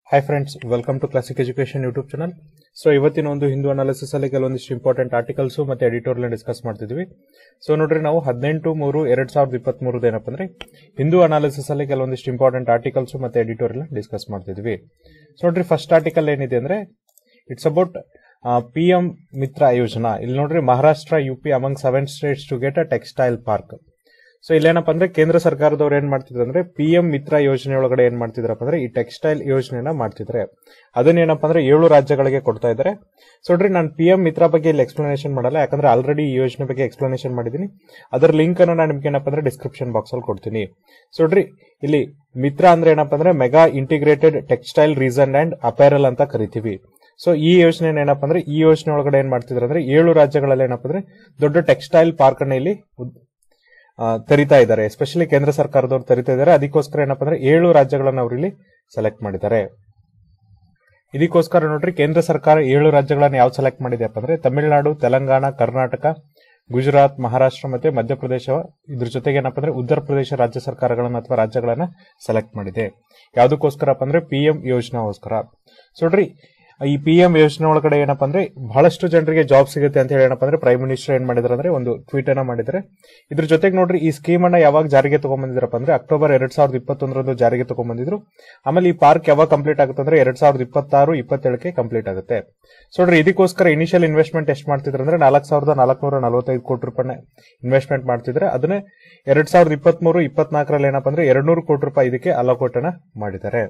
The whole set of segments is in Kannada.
hi friends welcome to classic education YouTube channel so ಇವತ್ತಿನ ಒಂದು ಹಿಂದೂ ಅನಾಲಿಸಿಸ್ ಅಲ್ಲಿ ಕೆಲವೊಂದಿಷ್ಟು ಇಂಪಾರ್ಟೆಂಟ್ ಆರ್ಟಿಕಲ್ಸ್ ಮತ್ತೆ ಎಡಿಟೋರಿಯಲ್ ಡಿಸ್ಕಸ್ ಮಾಡ್ತಿದ್ವಿ ಸೊ ನೋಡ್ರಿ ನಾವು ಹದಿನೆಂಟು ಮೂರು ಎರಡ್ ಸಾವಿರದ ಇಪ್ಪತ್ತ್ ಮೂರದ ಏನಪ್ಪ ಅಂದ್ರೆ ಹಿಂದೂ ಅನಾಲಿಸಿಸ್ ಅಲ್ಲಿ ಕೆಲವೊಂದಿಷ್ಟು ಇಂಪಾರ್ಟೆಂಟ್ ಆರ್ಟಿಕಲ್ಸ್ ಮತ್ತೆ ಎಡಿಟೋರಿಯಲ್ ಡಿಸ್ಕಸ್ ಮಾಡ್ತಿದ್ವಿ ಸೊ ನೋಡ್ರಿ ಫಸ್ಟ್ ಆರ್ಟಿಕಲ್ ಏನಿದೆ ಅಂದ್ರೆ it's about P M Mitra Yojana ಇಲ್ಲಿ ನೋಡ್ರಿ Maharashtra U P among seven states to get a textile park so ಇಲ್ಲೇನಪ್ಪ ಅಂದ್ರೆ ಕೇಂದ್ರ ಸರ್ಕಾರದವ್ರು ಏನ್ ಮಾಡ್ತಿದ್ರು ಅಂದ್ರೆ ಪಿ ಎಂ ಮಿತ್ರ ಯೋಜನೆ ಒಳಗಡೆ ಏನ್ ಮಾಡ್ತಿದ್ರಪ್ಪ ಅಂದ್ರೆ ಈ ಟೆಕ್ಸ್ಟೈಲ್ ಯೋಜನೆನ ಮಾಡ್ತಿದ್ರೆ ಅದನ್ನೇನಪ್ಪ ಅಂದ್ರೆ ಏಳು ರಾಜ್ಯಗಳಿಗೆ ಕೊಡ್ತಾ ಇದ್ದಾರೆ ಸೊ ನೋಡ್ರಿ ನಾನು ಪಿ ಎಂ ಮಿತ್ರ ಬಗ್ಗೆ ಇಲ್ಲಿ ಎಕ್ಸ್ಪ್ಲನೇಷನ್ ಮಾಡಲ್ಲ ಯಾಕಂದ್ರೆ ಆಲ್ರೆಡಿ ಈ ಯೋಜನೆ ಬಗ್ಗೆ ಎಕ್ಸ್ಪ್ಲನೇಷನ್ ಮಾಡಿದೀನಿ ಅದರ ಲಿಂಕ್ ಅನ್ನು ನಾನು ನಿಮ್ಗೆ ಏನಪ್ಪ ಅಂದ್ರೆ ಡಿಸ್ಕ್ರಿಪ್ಷನ್ ಬಾಕ್ಸ್ ಅಲ್ಲಿ ಕೊಡ್ತೀನಿ ಸೊ ನೋಡ್ರಿ ಇಲ್ಲಿ ಮಿತ್ರ ಅಂದ್ರೆ ಏನಪ್ಪ ಅಂದ್ರೆ mega integrated textile region and apparel ಅಂತ ಕರಿತೀವಿ ಸೊ ಈ ಯೋಜನೆ ಏನಪ್ಪ ಅಂದ್ರೆ ಈ ಯೋಜನೆ ಒಳಗಡೆ ಏನ್ ಮಾಡ್ತಿದ್ರು ಅಂದ್ರೆ ಏಳು ರಾಜ್ಯಗಳಲ್ಲಿ ಏನಪ್ಪ ಅಂದ್ರೆ ದೊಡ್ಡ ಟೆಕ್ಸ್ಟೈಲ್ ಪಾರ್ಕ್ ಅನ್ನ ಇಲ್ಲಿ ಉದ್- ಆ, ತೆರಿತಾ ಇದ್ದಾರೆ ಎಸ್ಪೆಷಲಿ ಕೇಂದ್ರ ಸರ್ಕಾರದವರು ತೆರಿತಾ ಇದ್ದಾರೆ ಅದಕ್ಕೋಸ್ಕರ ಏನಪ್ಪ ಅಂದ್ರೆ ಏಳು ರಾಜ್ಯಗಳನ್ನ ಅವರು ಇಲ್ಲಿ ಸೆಲೆಕ್ಟ್ ಮಾಡಿದ್ದಾರೆ ಇದಕ್ಕೋಸ್ಕರ ನೋಡ್ರಿ ಕೇಂದ್ರ ಸರ್ಕಾರ ಏಳು ರಾಜ್ಯಗಳನ್ನ ಯಾವ್ದು ಸೆಲೆಕ್ಟ್ ಮಾಡಿದೆಪ್ಪ ಅಂದ್ರೆ ತಮಿಳುನಾಡು ತೆಲಂಗಾಣ ಕರ್ನಾಟಕ ಗುಜರಾತ್ ಮಹಾರಾಷ್ಟ್ರ ಮತ್ತೆ ಮಧ್ಯಪ್ರದೇಶ ಇದ್ರ ಜೊತೆಗೆ ಏನಪ್ಪ ಅಂದ್ರೆ ಉತ್ತರ ಪ್ರದೇಶ ರಾಜ್ಯ ಸರ್ಕಾರಗಳನ್ನ ಅಥವಾ ರಾಜ್ಯಗಳನ್ನ ಸೆಲೆಕ್ಟ್ ಮಾಡಿದೆ ಯಾವ್ದಕ್ಕೋಸ್ಕರಪ್ಪ ಅಂದ್ರೆ ಪಿ ಎಂ ಯೋಜನಾಗೋಸ್ಕರ ಸೊ ನೋಡ್ರಿ ಈ ಪಿ ಎಂ ಯೋಜನೆ ಒಳಗಡೆ ಏನಪ್ಪ ಅಂದ್ರೆ ಬಹಳಷ್ಟು ಜನರಿಗೆ ಜಾಬ್ ಸಿಗುತ್ತೆ ಅಂತ ಹೇಳಿ ಏನಪ್ಪ ಅಂದ್ರೆ ಪ್ರೈಮ್ ಮಿನಿಸ್ಟರ್ ಏನ್ ಮಾಡಿದಾರೆ ಅಂದ್ರೆ ಒಂದು ಟ್ವೀಟ್ ಅನ್ನ ಮಾಡಿದ್ದಾರೆ ಇದ್ರ ಜೊತೆಗೆ ನೋಡ್ರಿ ಈ ಸ್ಕೀಮ್ ಅನ್ನ ಯಾವಾಗ ಜಾರಿಗೆ ತಗೊಂಡ್ಬಂದಿದ್ರಪ್ಪ ಅಂದ್ರೆ ಅಕ್ಟೋಬರ್ ಎರಡ್ ಸಾವಿರದ ಇಪ್ಪತ್ತೊಂದರಂದು ಜಾರಿಗೆ ತಗೊಂಡ್ಬಂದಿದ್ರು ಆಮೇಲೆ ಈ ಪಾರ್ಕ್ ಯಾವಾಗ ಕಂಪ್ಲೀಟ್ ಆಗುತ್ತೆ ಅಂದ್ರೆ ಎರಡ್ ಸಾವಿರದ ಇಪ್ಪತ್ತಾರು ಇಪ್ಪತ್ತೇಳಕ್ಕೆ ಕಂಪ್ಲೀಟ್ ಆಗುತ್ತೆ ಸೊ ನೋಡ್ರಿ ಇದಕ್ಕೋಸ್ಕರ ಇನಿಷಿಯಲ್ ಇನ್ವೆಸ್ಟ್ಮೆಂಟ್ ಎಷ್ಟು ಮಾಡ್ತಿದ್ರು ಅಂದ್ರೆ ನಾಲ್ಕು ಸಾವಿರದ ನಾಲ್ಕುನೂರ ನಲವತ್ತೈದು ಕೋಟಿ ರೂಪಾಯಿ ಇನ್ವೆಸ್ಟ್ಮೆಂಟ್ ಮಾಡ್ತಿದ್ರೆ ಅದನ್ನೇ ಎರಡ್ ಸಾವಿರದ ಇಪ್ಪತ್ಮೂರು ಇಪ್ಪತ್ನಾಲ್ಕರಲ್ಲಿ ಏನಪ್ಪ ಅಂದ್ರೆ ಎರಡ್ನೂರು ಕೋಟಿ ರೂಪಾಯಿ ಇದಕ್ಕೆ ಅಲೋಕೇಟ್ ಅನ್ನ ಮಾಡಿದ್ದಾರೆ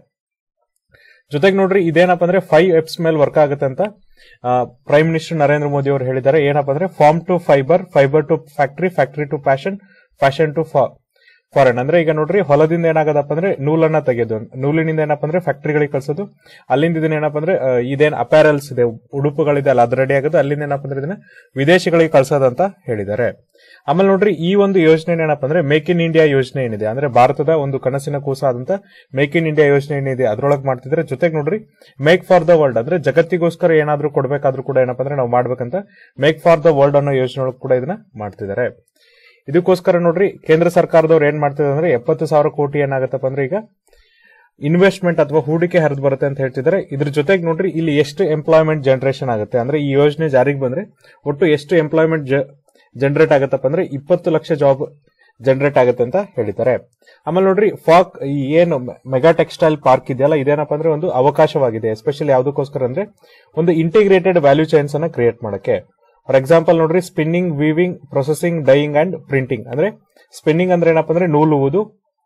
ಜೊತೆಗೆ ನೋಡ್ರಿ ಇದೇನಪ್ಪ ಅಂದ್ರೆ ಫೈವ್ ಎಪ್ಸ್ ಮೇಲೆ ವರ್ಕ್ ಆಗುತ್ತೆ ಅಂತ ಪ್ರೈಮ್ ಮಿನಿಸ್ಟರ್ ನರೇಂದ್ರ ಮೋದಿ ಅವರು ಹೇಳಿದ್ದಾರೆ ಏನಪ್ಪ ಅಂದ್ರೆ farm to fibre fibre to factory factory to fashion fashion to foreign ಅಂದ್ರೆ ಈಗ ನೋಡ್ರಿ ಹೊಲದಿಂದ ಏನಾಗದಪ್ಪ ಅಂದ್ರೆ ನೂಲನ್ನ ತೆಗೆಯೋದು ನೂಲಿನಿಂದ ಏನಪ್ಪ ಅಂದ್ರೆ ಫ್ಯಾಕ್ಟರಿಗಳಿಗೆ ಕಳ್ಸೋದು ಅಲ್ಲಿಂದ ಇದನ್ನ ಏನಪ್ಪ ಅಂದ್ರೆ ಆ, ಇದೇನ್ ಅಪ್ಯಾರಲ್ಸ್ ಇದೆ ಉಡುಪುಗಳಿದೆ ಅಲ್ಲ ಅದು ರೆಡಿ ಆಗೋದು ಅಲ್ಲಿಂದ ಏನಪ್ಪ ಅಂದ್ರೆ ಇದನ್ನ ವಿದೇಶಗಳಿಗೆ ಕಳ್ಸೋದಂತ ಹೇಳಿದ್ದಾರೆ ಆಮೇಲೆ ನೋಡ್ರಿ ಈ ಒಂದು ಯೋಜನೆ ಏನಪ್ಪ ಅಂದ್ರೆ ಮೇಕ್ ಇನ್ ಇಂಡಿಯಾ ಯೋಜನೆ ಏನಿದೆ ಅಂದ್ರೆ ಭಾರತದ ಒಂದು ಕನಸಿನ ಕೂಸ ಆದಂತ ಮೇಕ್ ಇನ್ ಇಂಡಿಯಾ ಯೋಜನೆ ಏನಿದೆ ಅದ್ರೊಳಗೆ ಮಾಡ್ತಿದ್ರೆ ಜೊತೆಗೆ ನೋಡ್ರಿ ಮೇಕ್ ಫಾರ್ ದ ವರ್ಲ್ಡ್ ಅಂದ್ರೆ ಜಗತ್ತಿಗೋಸ್ಕರ ಏನಾದ್ರೂ ಕೊಡ್ಬೇಕಾದ್ರೂ ಕೂಡ ಏನಪ್ಪ ಅಂದ್ರೆ ನಾವು ಮಾಡ್ಬೇಕಂತ ಮೇಕ್ ಫಾರ್ ದ ವರ್ಲ್ಡ್ ಅನ್ನೋ ಯೋಜನೆ ಒಳಗೆ ಕೂಡ ಇದನ್ನ ಮಾಡ್ತಿದ್ದಾರೆ ಇದಕ್ಕೋಸ್ಕರ ನೋಡ್ರಿ ಕೇಂದ್ರ ಸರ್ಕಾರದವ್ರು ಏನ್ ಮಾಡ್ತಿದ್ದಾರೆ ಅಂದ್ರೆ ಎಪ್ಪತ್ತು ಸಾವಿರ ಕೋಟಿ ಏನಾಗತ್ತಪ್ಪ ಅಂದ್ರೆ ಈಗ ಇನ್ವೆಸ್ಟ್ಮೆಂಟ್ ಅಥವಾ ಹೂಡಿಕೆ ಹರಿದು ಬರುತ್ತೆ ಅಂತ ಹೇಳ್ತಿದ್ದಾರೆ ಇದ್ರ ಜೊತೆಗೆ ನೋಡ್ರಿ ಇಲ್ಲಿ ಎಷ್ಟು ಎಂಪ್ಲಾಯ್ಮೆಂಟ್ ಜನರೇಷನ್ ಆಗುತ್ತೆ ಅಂದ್ರೆ ಈ ಯೋಜನೆ ಜಾರಿಗೆ ಬಂದ್ರೆ ಒಟ್ಟು ಎಷ್ಟು ಎಂಪ್ಲಾಯ್ಮೆಂಟ್ ಜನರೇಟ್ ಆಗತ್ತಪ್ಪ ಅಂದ್ರೆ ಇಪ್ಪತ್ತು ಲಕ್ಷ ಜಾಬ್ ಜನರೇಟ್ ಆಗುತ್ತೆ ಅಂತ ಹೇಳಿದ್ದಾರೆ ಆಮೇಲೆ ನೋಡ್ರಿ ಫಾಕ್ ಈ ಏನು ಮೆಗಾ ಟೆಕ್ಸ್ಟೈಲ್ ಪಾರ್ಕ್ ಇದೆಯಲ್ಲ ಇದೇನಪ್ಪ ಅಂದ್ರೆ ಒಂದು ಅವಕಾಶವಾಗಿದೆ ಎಸ್ಪೆಷಲಿ ಯಾವ್ದಕ್ಕೋಸ್ಕರ ಅಂದ್ರೆ ಒಂದು ಇಂಟಿಗ್ರೇಟೆಡ್ ವ್ಯಾಲ್ಯೂ ಚೈನ್ಸ್ ಅನ್ನ ಕ್ರಿಯೇಟ್ ಮಾಡಕ್ಕೆ ಫಾರ್ ಎಕ್ಸಾಂಪಲ್ ನೋಡ್ರಿ spinning weaving processing dyeing and printing ಅಂದ್ರೆ ಸ್ಪಿನ್ನಿಂಗ್ ಅಂದ್ರೆ ಏನಪ್ಪ ಅಂದ್ರೆ ನೂಲುವುದು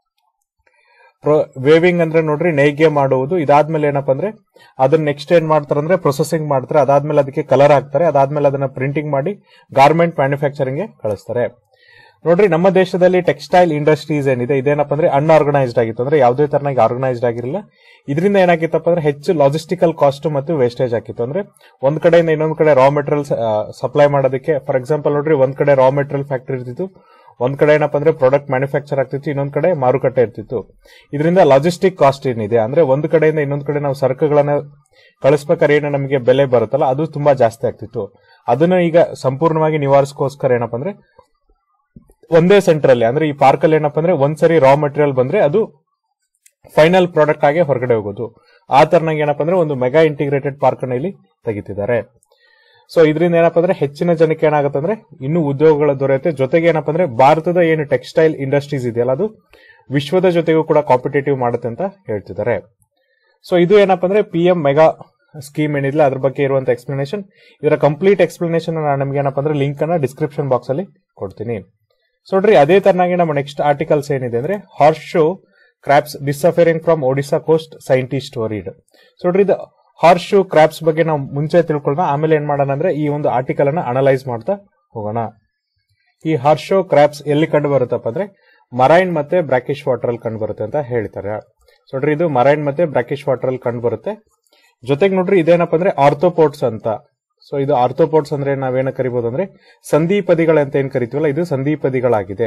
ವೇವಿಂಗ್ ಅಂದ್ರೆ ನೋಡ್ರಿ ನೇಯ್ಗೆ ಮಾಡುವುದು ಇದಾದ್ಮೇಲೆ ಏನಪ್ಪ ಅಂದ್ರೆ ಅದನ್ನ ನೆಕ್ಸ್ಟ್ ಏನ್ ಮಾಡ್ತಾರೆ ಅಂದ್ರೆ ಪ್ರೊಸೆಸಿಂಗ್ ಮಾಡ್ತಾರೆ ಅದಾದ್ಮೇಲೆ ಅದಕ್ಕೆ ಕಲರ್ ಹಾಕ್ತಾರೆ ಅದಾದ್ಮೇಲೆ ಅದನ್ನ ಪ್ರಿಂಟಿಂಗ್ ಮಾಡಿ ಗಾರ್ಮೆಂಟ್ ಮ್ಯಾನುಫ್ಯಾಕ್ಚರಿಂಗ್ ಗೆ ಕಳಿಸ್ತಾರೆ ನೋಡ್ರಿ ನಮ್ಮ ದೇಶದಲ್ಲಿ ಟೆಕ್ಸ್ಟೈಲ್ ಇಂಡಸ್ಟ್ರೀಸ್ ಏನಿದೆ ಇದೇನಪ್ಪ ಅಂದ್ರೆ ಅನ್ಆರ್ಗನೈಸ್ಡ್ ಆಗಿತ್ತು ಅಂದ್ರೆ ಯಾವುದೇ ತರನಾಗಿ ಆರ್ಗನೈಸ್ಡ್ ಆಗಿರಲಿಲ್ಲ ಇದರಿಂದ ಏನಾಗಿತ್ತಪ್ಪ ಅಂದ್ರೆ ಹೆಚ್ಚು ಲಾಜಿಸ್ಟಿಕಲ್ ಕಾಸ್ಟ್ ಮತ್ತು ವೇಸ್ಟೇಜ್ ಆಗಿತ್ತು ಅಂದ್ರೆ ಒಂದ್ ಕಡೆಯಿಂದ ಇನ್ನೊಂದ್ ಕಡೆ ರಾ ಮೆಟೀರಿಯಲ್ ಸಪ್ಲೈ ಮಾಡೋದಕ್ಕೆ ಫಾರ್ ಎಕ್ಸಾಂಪಲ್ ನೋಡ್ರಿ ಒಂದ್ ಕಡೆ ರಾ ಮೆಟೀರಿಯಲ್ ಫ್ಯಾಕ್ಟರಿ ಇರ್ತಿತ್ತು ಒಂದ್ ಕಡೆ ಏನಪ್ಪ ಅಂದ್ರೆ ಪ್ರಾಡಕ್ಟ್ ಮ್ಯಾನುಫ್ಯಾಕ್ಚರ್ ಆಗ್ತಿತ್ತು ಇನ್ನೊಂದ್ ಕಡೆ ಮಾರುಕಟ್ಟೆ ಇರ್ತಿತ್ತು ಇದರಿಂದ ಲಾಜಿಸ್ಟಿಕ್ ಕಾಸ್ಟ್ ಏನಿದೆ ಅಂದ್ರೆ ಒಂದ್ ಕಡೆಯಿಂದ ಇನ್ನೊಂದ್ ಕಡೆ ನಾವು ಸರಕುಗಳನ್ನ ಕಳಿಸ್ಬೇಕಾದ್ರೆ ಏನು ನಮಗೆ ಬೆಲೆ ಬರುತ್ತಲ್ಲ ಅದು ತುಂಬಾ ಜಾಸ್ತಿ ಆಗ್ತಿತ್ತು ಅದನ್ನ ಈಗ ಸಂಪೂರ್ಣವಾಗಿ ನಿವಾರಿಸೋಸ್ಕರ ಏನಪ್ಪ ಅಂದ್ರೆ ಒಂದೇ ಸೆಂಟರ್ ಅಲ್ಲಿ ಅಂದ್ರೆ ಈ ಪಾರ್ಕ್ ಅಲ್ಲಿ ಏನಪ್ಪ ಅಂದ್ರೆ ಒಂದ್ಸರಿ ರಾ ಮಟೀರಿಯಲ್ ಬಂದ್ರೆ ಅದು ಫೈನಲ್ ಪ್ರಾಡಕ್ಟ್ ಆಗಿ ಹೊರಗಡೆ ಹೋಗೋದು ಆ ತರನಾಗಿ ಏನಪ್ಪ ಅಂದ್ರೆ ಒಂದು ಮೆಗಾ ಇಂಟಿಗ್ರೇಟೆಡ್ ಪಾರ್ಕ್ ಅನ್ನ ಇಲ್ಲಿ ತೆಗಿತಿದ್ದಾರೆ ಸೊ ಇದರಿಂದ ಏನಪ್ಪ ಅಂದ್ರೆ ಹೆಚ್ಚಿನ ಜನಕ್ಕೆ ಏನಾಗುತ್ತೆ ಅಂದ್ರೆ ಇನ್ನೂ ಉದ್ಯೋಗಗಳ ದೊರೆಯುತ್ತೆ ಜೊತೆಗೆ ಏನಪ್ಪ ಅಂದ್ರೆ ಭಾರತದ ಏನು ಟೆಕ್ಸ್ಟೈಲ್ ಇಂಡಸ್ಟ್ರೀಸ್ ಇದೆಯಲ್ಲ ಅದು ವಿಶ್ವದ ಜೊತೆಗೂ ಕೂಡ ಕಾಂಪಿಟೇಟಿವ್ ಮಾಡುತ್ತೆ ಅಂತ ಹೇಳ್ತಿದ್ದಾರೆ ಸೊ ಇದು ಏನಪ್ಪ ಅಂದ್ರೆ ಪಿ ಎಂ ಮೆಗಾ ಸ್ಕೀಮ್ ಏನಿಲ್ಲ ಅದ್ರ ಬಗ್ಗೆ ಇರುವಂತ ಎಕ್ಸ್ಪ್ಲನೇಷನ್ ಇದರ ಕಂಪ್ಲೀಟ್ ಎಕ್ಸ್ಪ್ಲನೇಷನ್ ನಾನು ನಿಮ್ಗೆ ಏನಪ್ಪ ಅಂದ್ರೆ ಲಿಂಕ್ ಅನ್ನ ಡಿಸ್ಕ್ರಿಪ್ಷನ್ ಬಾಕ್ಸ್ ಅಲ್ಲಿ ಕೊಡ್ತೀನಿ ಸೊ ನೋಡ್ರಿ ಅದೇ ತರನಾಗಿ ನಮ್ಮ ನೆಕ್ಸ್ಟ್ ಆರ್ಟಿಕಲ್ಸ್ ಏನಿದೆ ಅಂದ್ರೆ horseshoe crabs disappearing from Odisha coast scientist worried so ನೋಡ್ರಿ ಇದು ಹಾರ್ಸ್ ಶೂ ಕ್ರಾಪ್ಸ್ ಬಗ್ಗೆ ನಾವು ಮುಂಚೆ ತಿಳ್ಕೊಳ್ಳೋಣ ಆಮೇಲೆ ಏನ್ ಮಾಡೋಣ ಅಂದ್ರೆ ಈ ಒಂದು ಆರ್ಟಿಕಲ್ ಅನ್ನ ಅನಲೈಸ್ ಮಾಡ್ತಾ ಹೋಗೋಣ ಈ ಹಾರ್ಸ್ ಶೋ ಕ್ರಾಪ್ಸ್ ಎಲ್ಲಿ ಕಂಡು ಬರುತ್ತಪ್ಪ ಅಂದ್ರೆ ಮರೈನ್ ಮತ್ತೆ ಬ್ರಾಕಿಶ್ ವಾಟರ್ ಅಲ್ಲಿ ಕಂಡು ಬರುತ್ತೆ ಅಂತ ಹೇಳ್ತಾರೆ ಸೊ ನೋಡ್ರಿ ಇದು ಮರೈನ್ ಮತ್ತೆ ಬ್ರಾಕಿಶ್ ವಾಟರ್ ಅಲ್ಲಿ ಕಂಡು ಬರುತ್ತೆ ಜೊತೆಗೆ ನೋಡ್ರಿ ಇದೇನಪ್ಪ ಅಂದ್ರೆ ಆರ್ಥೋಪೋಡ್ಸ್ ಅಂತ ಸೊ ಇದು ಆರ್ಥೋಪೋಡ್ಸ್ ಅಂದ್ರೆ ನಾವೇನ ಕರಿಬಹುದು ಅಂದ್ರೆ ಸಂಧಿಪದಿಗಳಂತ ಏನ್ ಕರಿತೀವಲ್ಲ ಇದು ಸಂಧಿಪದಿಗಳಾಗಿದೆ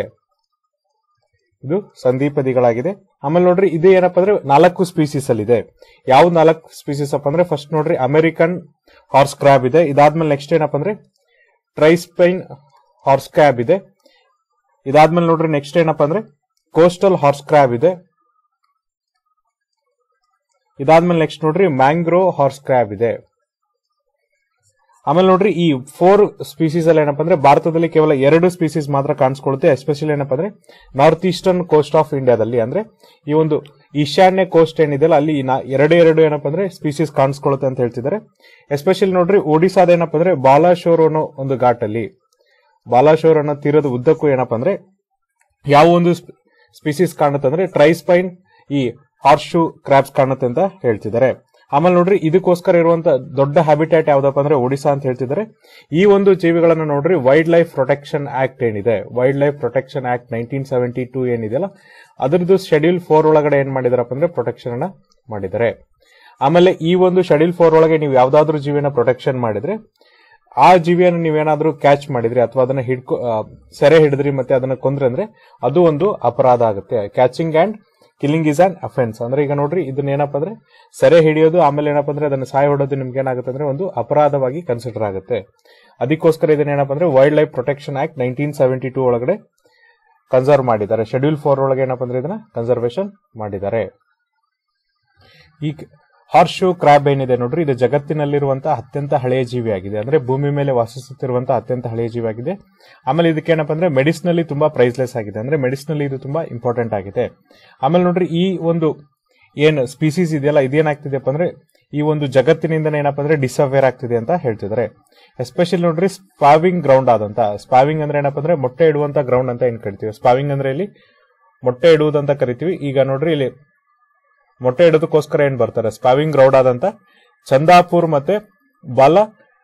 ಇದು ಸಂಧಿಪದಿಗಳಾಗಿದೆ ಆಮೇಲೆ ನೋಡ್ರಿ ಇದು ಏನಪ್ಪ ಅಂದ್ರೆ ನಾಲ್ಕು ಸ್ಪೀಸೀಸ್ ಅಲ್ಲಿ ಇದೆ ಯಾವ ನಾಲ್ಕು ಸ್ಪೀಸೀಸ್ ಅಪ್ಪ ಅಂದ್ರೆ ಫಸ್ಟ್ ನೋಡ್ರಿ ಅಮೆರಿಕನ್ ಹಾರ್ಸ್ ಕ್ರಾಬ್ ಇದೆ ಇದಾದ್ಮೇಲೆ ನೆಕ್ಸ್ಟ್ ಏನಪ್ಪ ಅಂದ್ರೆ ಟ್ರೈಸ್ಪೈನ್ ಹಾರ್ಸ್ ಕ್ರಾಬ್ ಇದೆ ಇದಾದ್ಮೇಲೆ ನೋಡ್ರಿ ನೆಕ್ಸ್ಟ್ ಏನಪ್ಪ ಅಂದ್ರೆ ಕೋಸ್ಟಲ್ ಹಾರ್ಸ್ ಕ್ರಾಬ್ ಇದೆ ಇದಾದ್ಮೇಲೆ ನೆಕ್ಸ್ಟ್ ನೋಡ್ರಿ ಮ್ಯಾಂಗ್ರೋ ಹಾರ್ಸ್ ಕ್ರ್ಯಾಬ್ ಇದೆ ಆಮೇಲೆ ನೋಡ್ರಿ ಈ ಫೋರ್ ಸ್ಪೀಸೀಸ್ ಅಲ್ಲಿ ಏನಪ್ಪಾ ಅಂದ್ರೆ ಭಾರತದಲ್ಲಿ ಕೇವಲ ಎರಡು ಸ್ಪೀಸೀಸ್ ಮಾತ್ರ ಕಾಣಿಸ್ಕೊಳ್ಳುತ್ತೆ ಎಸ್ಪೆಷಲಿ ಏನಪ್ಪಾ ಅಂದ್ರೆ ನಾರ್ತ್ ಈಸ್ಟರ್ನ್ ಕೋಸ್ಟ್ ಆಫ್ ಇಂಡಿಯಾದಲ್ಲಿ ಅಂದ್ರೆ ಈ ಒಂದು ಈಶಾನ್ಯ ಕೋಸ್ಟ್ ಏನಿದೆಯಲ್ಲ ಅಲ್ಲಿ ನಾ- ಎರಡು ಎರಡು ಏನಪ್ಪಾ ಅಂದ್ರೆ ಸ್ಪೀಸೀಸ್ ಕಾಣಿಸ್ಕೊಳ್ಳುತ್ತೆ ಅಂತ ಹೇಳ್ತಿದ್ದಾರೆ ಎಸ್ಪೆಷಲಿ ನೋಡ್ರಿ ಒಡಿಸಾದ ಏನಪ್ಪಾ ಅಂದ್ರೆ ಬಾಲಾಶೋರ್ ಅನ್ನೋ ಒಂದು ಘಾಟ್ ಅಲ್ಲಿ ಬಾಲಾಶೋರ್ ಅನ್ನೋ ತೀರದ ಉದ್ದಕ್ಕೂ ಏನಪ್ಪಾ ಅಂದ್ರೆ ಯಾವ ಒಂದು ಸ್ಪೀಸೀಸ್ ಕಾಣುತ್ತೆ ಅಂದ್ರೆ ಟ್ರೈಸ್ಪೈನ್ ಈ ಹಾರ್ಶು ಕ್ರಾಬ್ಸ್ ಕಾಣುತ್ತೆ ಅಂತ ಹೇಳ್ತಿದ್ದಾರೆ ಆಮೇಲೆ ನೋಡ್ರಿ ಇದಕ್ಕೋಸ್ಕರ ಇರುವಂತ ದೊಡ್ಡ ಹ್ಯಾಬಿಟ್ಯಾಟ್ ಯಾವ್ದಪ್ಪ ಅಂದ್ರೆ ಒಡಿಸಾ ಅಂತ ಹೇಳ್ತಿದ್ದಾರೆ ಈ ಒಂದು ಜೀವಿಗಳನ್ನ ನೋಡ್ರಿ ವೈಲ್ಡ್ ಲೈಫ್ ಪ್ರೊಟೆಕ್ಷನ್ ಆಕ್ಟ್ ಏನಿದೆ wildlife protection act nineteen seventy two ಏನಿದೆಯಲ್ಲ ಅದರದ್ದು ಶೆಡ್ಯೂಲ್ ಫೋರ್ ಒಳಗಡೆ ಏನ್ ಮಾಡಿದಾರಪ್ಪ ಅಂದ್ರೆ ಪ್ರೊಟೆಕ್ಷನ್ ಅನ್ನ ಮಾಡಿದ್ದಾರೆ ಆಮೇಲೆ ಈ ಒಂದು ಶೆಡ್ಯೂಲ್ ಫೋರ್ ಒಳಗೆ ನೀವು ಯಾವ್ದಾದ್ರು ಜೀವಿನ ಪ್ರೊಟೆಕ್ಷನ್ ಮಾಡಿದ್ರೆ ಆ ಜೀವಿಯನ್ನು ನೀವೇನಾದ್ರೂ ಕ್ಯಾಚ್ ಮಾಡಿದ್ರಿ ಅಥವಾ ಅದನ್ನ ಹಿಡ್ಕೊ ಆ, ಸೆರೆ ಹಿಡಿದ್ರಿ ಮತ್ತೆ ಅದನ್ನ ಕೊಂದ್ರೆ ಅಂದ್ರೆ ಅದು ಒಂದು ಅಪರಾಧ ಆಗುತ್ತೆ catching and killing is an offence ಅಂದ್ರೆ ಈಗ ನೋಡ್ರಿ ಇದನ್ನ ಏನಪ್ಪಾ ಅಂದ್ರೆ ಸೆರೆ ಹಿಡಿಯೋದು ಆಮೇಲೆ ಏನಪ್ಪಾ ಅಂದ್ರೆ ಅದನ್ನ ಸಾಯ ಹೊಡೋದು ನಿಮ್ಗೆ ಏನಾಗುತ್ತೆ ಅಂದ್ರೆ ಒಂದು ಅಪರಾಧವಾಗಿ ಕನ್ಸಿಡರ್ ಆಗುತ್ತೆ ಅದಕ್ಕೋಸ್ಕರ ಇದನ್ನ ಏನಪ್ಪಾ ಅಂದ್ರೆ wildlife protection act nineteen seventy two ಒಳಗಡೆ ಕನ್ಸರ್ವ್ ಮಾಡಿದ್ದಾರೆ ಶೆಡ್ಯೂಲ್ ಫೋರ್ ಒಳಗೆ ಏನಪ್ಪಾ ಅಂದ್ರೆ ಇದನ್ನ ಕನ್ಸರ್ವೇಶನ್ ಮಾಡಿದ್ದಾರೆ ಈ ಹಾರ್ಶು ಕ್ರಾಬ್ ಏನಿದೆ ನೋಡ್ರಿ ಇದು ಜಗತ್ತಿನಲ್ಲಿರುವಂತಹ ಅತ್ಯಂತ ಹಳೆಯ ಜೀವಿಯಾಗಿದೆ ಅಂದ್ರೆ ಭೂಮಿ ಮೇಲೆ ವಾಸಿಸುತ್ತಿರುವಂತಹ ಅತ್ಯಂತ ಹಳೆಯ ಜೀವಿಯಾಗಿದೆ ಆಮೇಲೆ ಇದಕ್ಕೆ ಏನಪ್ಪಾ ಅಂದ್ರೆ ಮೆಡಿಸಿನಲ್ಲಿ ತುಂಬಾ ಪ್ರೈಸ್ಲೆಸ್ ಆಗಿದೆ ಅಂದ್ರೆ ಮೆಡಿಸಿನಲ್ಲಿ ಇದು ತುಂಬಾ ಇಂಪಾರ್ಟೆಂಟ್ ಆಗಿದೆ ಆಮೇಲೆ ನೋಡ್ರಿ ಈ ಒಂದು ಏನ್ ಸ್ಪೀಸೀಸ್ ಇದೆಯಲ್ಲ ಇದೇನಾಗ್ತಿದೆಯಪ್ಪ ಅಂದ್ರೆ ಈ ಒಂದು ಜಗತ್ತಿನಿಂದ ಏನಪ್ಪಾ ಅಂದ್ರೆ ಡಿಸವೇರ್ ಆಗ್ತಿದೆ ಅಂತ ಹೇಳ್ತಿದ್ದಾರೆ ಎಸ್ಪೆಷಲಿ ನೋಡ್ರಿ ಸ್ಪಾವಿಂಗ್ ಗ್ರೌಂಡ್ ಆದಂತ ಸ್ಪಾವಿಂಗ್ ಅಂದ್ರೆ ಏನಪ್ಪಾ ಅಂದ್ರೆ ಮೊಟ್ಟೆ ಇಡುವಂತ ಗ್ರೌಂಡ್ ಅಂತ ಏನ್ ಕರಿತೀವಿ ಸ್ಪಾವಿಂಗ್ ಅಂದ್ರೆ ಇಲ್ಲಿ ಮೊಟ್ಟೆ ಇಡುವುದಂತ ಕರಿತೀವಿ ಈಗ ನೋಡ್ರಿ ಇಲ್ಲಿ ಮೊಟ್ಟೆ ಇಡೋದಕ್ಕೋಸ್ಕರ ಏನ್ ಬರ್ತಾರೆ ಸ್ಪಾವಿಂಗ್ ಗ್ರೌಂಡ್ ಆದಂತ ಚಂದಾಪುರ್ ಮತ್ತೆ ಬಾಲ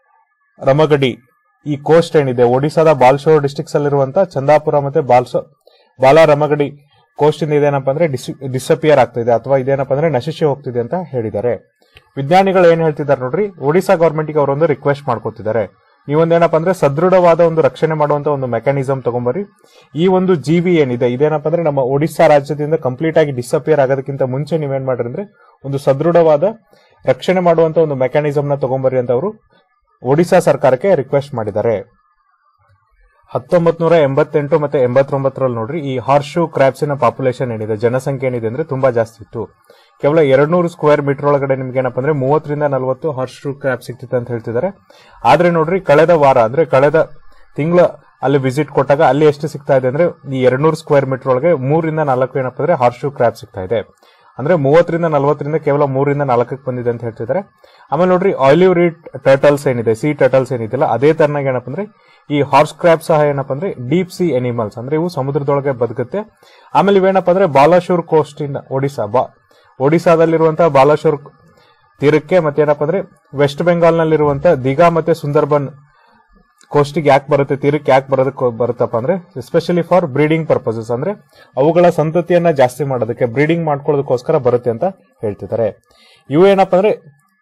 ರಮಗಡಿ ಈ ಕೋಸ್ಟ್ ಏನಿದೆ ಒಡಿಸಾದ ಬಾಲ್ಶೋರ್ ಡಿಸ್ಟ್ರಿಕ್ಸ್ ಅಲ್ಲಿರುವಂತ ಚಂದಾಪುರ ಮತ್ತೆ ಬಾಲ್ಸೋ ಬಾಲ ರಮಗಡಿ ಕೋಸ್ಟ್ ಇಂದ ಇದೇನಪ್ಪ ಅಂದ್ರೆ ಡಿಸಪಿಯರ್ ಆಗ್ತಿದೆ ಅಥವಾ ಇದೇನಪ್ಪ ಅಂದ್ರೆ ನಶಿಸಿ ಹೋಗ್ತಿದೆ ಅಂತ ಹೇಳಿದ್ದಾರೆ ವಿಜ್ಞಾನಿಗಳು ಏನ್ ಹೇಳ್ತಿದ್ದಾರೆ ನೋಡ್ರಿ ಒಡಿಸಾ ಗವರ್ಮೆಂಟ್ ಗೆ ಅವರೊಂದು ರಿಕ್ವೆಸ್ಟ್ ಮಾಡ್ಕೊತಿದ್ದಾರೆ ನೀವೊಂದೇನಪ್ಪ ಅಂದ್ರೆ ಸದೃಢವಾದ ಒಂದು ರಕ್ಷಣೆ ಮಾಡುವಂತ ಒಂದು ಮೆಕ್ಯಾನಿಸಮ್ ತಗೊಂಬರ್ರಿ ಈ ಒಂದು ಜೀವಿ ಏನಿದೆ ಇದೇನಪ್ಪ ಅಂದ್ರೆ ನಮ್ಮ ಒಡಿಶಾ ರಾಜ್ಯದಿಂದ ಕಂಪ್ಲೀಟ್ ಆಗಿ ಡಿಸಪಿಯರ್ ಆಗೋದಕ್ಕಿಂತ ಮುಂಚೆ ನೀವೇನ್ ಮಾಡ್ರಿ ಅಂದ್ರೆ ಒಂದು ಸದೃಢವಾದ ರಕ್ಷಣೆ ಮಾಡುವಂತ ಒಂದು ಮೆಕ್ಯಾನಿಸಮ್ ನ ತಗೊಂಬರ್ರಿ ಅಂತ ಅವರು ಒಡಿಶಾ ಸರ್ಕಾರಕ್ಕೆ ರಿಕ್ವೆಸ್ಟ್ ಮಾಡಿದ್ದಾರೆ ಹತ್ತೊಂಬತ್ ನೂರ ಎಂಬತ್ತೆಂಟು ಮತ್ತೆ ಎಂಬತ್ತೊಂಬತ್ತರಲ್ಲಿ ನೋಡ್ರಿ ಈ ಹಾರ್ಶು ಕ್ರಾಬ್ಸಿನ ಪಾಪ್ಯುಲೇಷನ್ ಏನಿದೆ ಜನಸಂಖ್ಯೆ ಏನಿದೆ ಅಂದ್ರೆ ತುಂಬಾ ಜಾಸ್ತಿ ಇತ್ತು ಕೇವಲ ಎರಡ್ನೂರು ಸ್ಕ್ವೇರ್ ಮೀಟರ್ ಒಳಗಡೆ ನಿಮ್ಗೆ ಏನಪ್ಪ ಅಂದ್ರೆ ಮೂವತ್ತರಿಂದ ನಲವತ್ತು ಹಾರ್ಶು ಕ್ರಾಬ್ ಸಿಕ್ತಿತ್ತು ಅಂತ ಹೇಳ್ತಿದ್ದಾರೆ ಆದ್ರೆ ನೋಡ್ರಿ ಕಳೆದ ವಾರ ಅಂದ್ರೆ ಕಳೆದ ತಿಂಗಳ ಅಲ್ಲಿ ವಿಸಿಟ್ ಕೊಟ್ಟಾಗ ಅಲ್ಲಿ ಎಷ್ಟು ಸಿಗ್ತಾ ಇದೆ ಅಂದ್ರೆ ಈ ಎರಡ್ನೂರು ಸ್ಕ್ವೇರ್ ಮೀಟರ್ ಒಳಗೆ ಮೂರಿಂದ ನಾಲ್ಕು ಏನಪ್ಪ ಅಂದ್ರೆ ಹಾರ್ಶು ಕ್ರಾಬ್ ಸಿಗ್ತಾ ಇದೆ ಅಂದ್ರೆ ಮೂವತ್ತರಿಂದ ನಲವತ್ತರಿಂದ ಕೇವಲ ಮೂರಿಂದ ನಾಲ್ಕಕ್ಕೆ ಬಂದಿದೆ ಅಂತ ಹೇಳ್ತಿದ್ದಾರೆ ಆಮೇಲೆ ನೋಡ್ರಿ ಆಲಿವ್ ರೀಡ್ ಟರ್ಟಲ್ಸ್ ಏನಿದೆ ಸಿ ಟರ್ಟಲ್ಸ್ ಏನಿದೆಯಲ್ಲ ಅದೇ ತರನಾಗಿ ಏನಪ್ಪ ಅಂದ್ರೆ ಈ ಹಾರ್ಸ್ ಕ್ರಾಬ್ ಸಹ ಏನಪ್ಪ ಅಂದ್ರೆ ಡೀಪ್ ಸಿ ಎನಿಮಲ್ಸ್ ಅಂದ್ರೆ ಇವು ಸಮುದ್ರದೊಳಗೆ ಬದುಕುತ್ತೆ ಆಮೇಲೆ ಇವೇನಪ್ಪ ಅಂದ್ರೆ ಬಾಲಾಶೂರ್ ಕೋಸ್ಟ್ ಇಂದ ಒಡಿಸಾ ಬಾ ಒಡಿಸಾದಲ್ಲಿರುವಂತಹ ಬಾಲಾಶೂರ್ ತೀರಕ್ಕೆ ಮತ್ತೆ ಏನಪ್ಪ ಅಂದ್ರೆ ವೆಸ್ಟ್ ಬೆಂಗಾಲ್ ನಲ್ಲಿರುವಂತಹ ದಿಘಾ ಮತ್ತೆ ಸುಂದರ್ಬನ್ ಕೋಸ್ಟಿಗೆ ಯಾಕೆ ಬರುತ್ತೆ ತೀರಕ್ಕೆ ಯಾಕೆ ಬರೋದಕ್ಕೆ ಬರುತ್ತಪ್ಪ ಅಂದ್ರೆ ಎಸ್ಪೆಷಲಿ ಫಾರ್ ಬ್ರೀಡಿಂಗ್ ಪರ್ಪಸಸ್ ಅಂದ್ರೆ ಅವುಗಳ ಸಂತತಿಯನ್ನ ಜಾಸ್ತಿ ಮಾಡೋದಕ್ಕೆ ಬ್ರೀಡಿಂಗ್ ಮಾಡ್ಕೊಳ್ಳೋದಕ್ಕೋಸ್ಕರ ಬರುತ್ತೆ ಅಂತ ಹೇಳ್ತಿದ್ದಾರೆ ಇವು ಏನಪ್ಪ ಅಂದ್ರೆ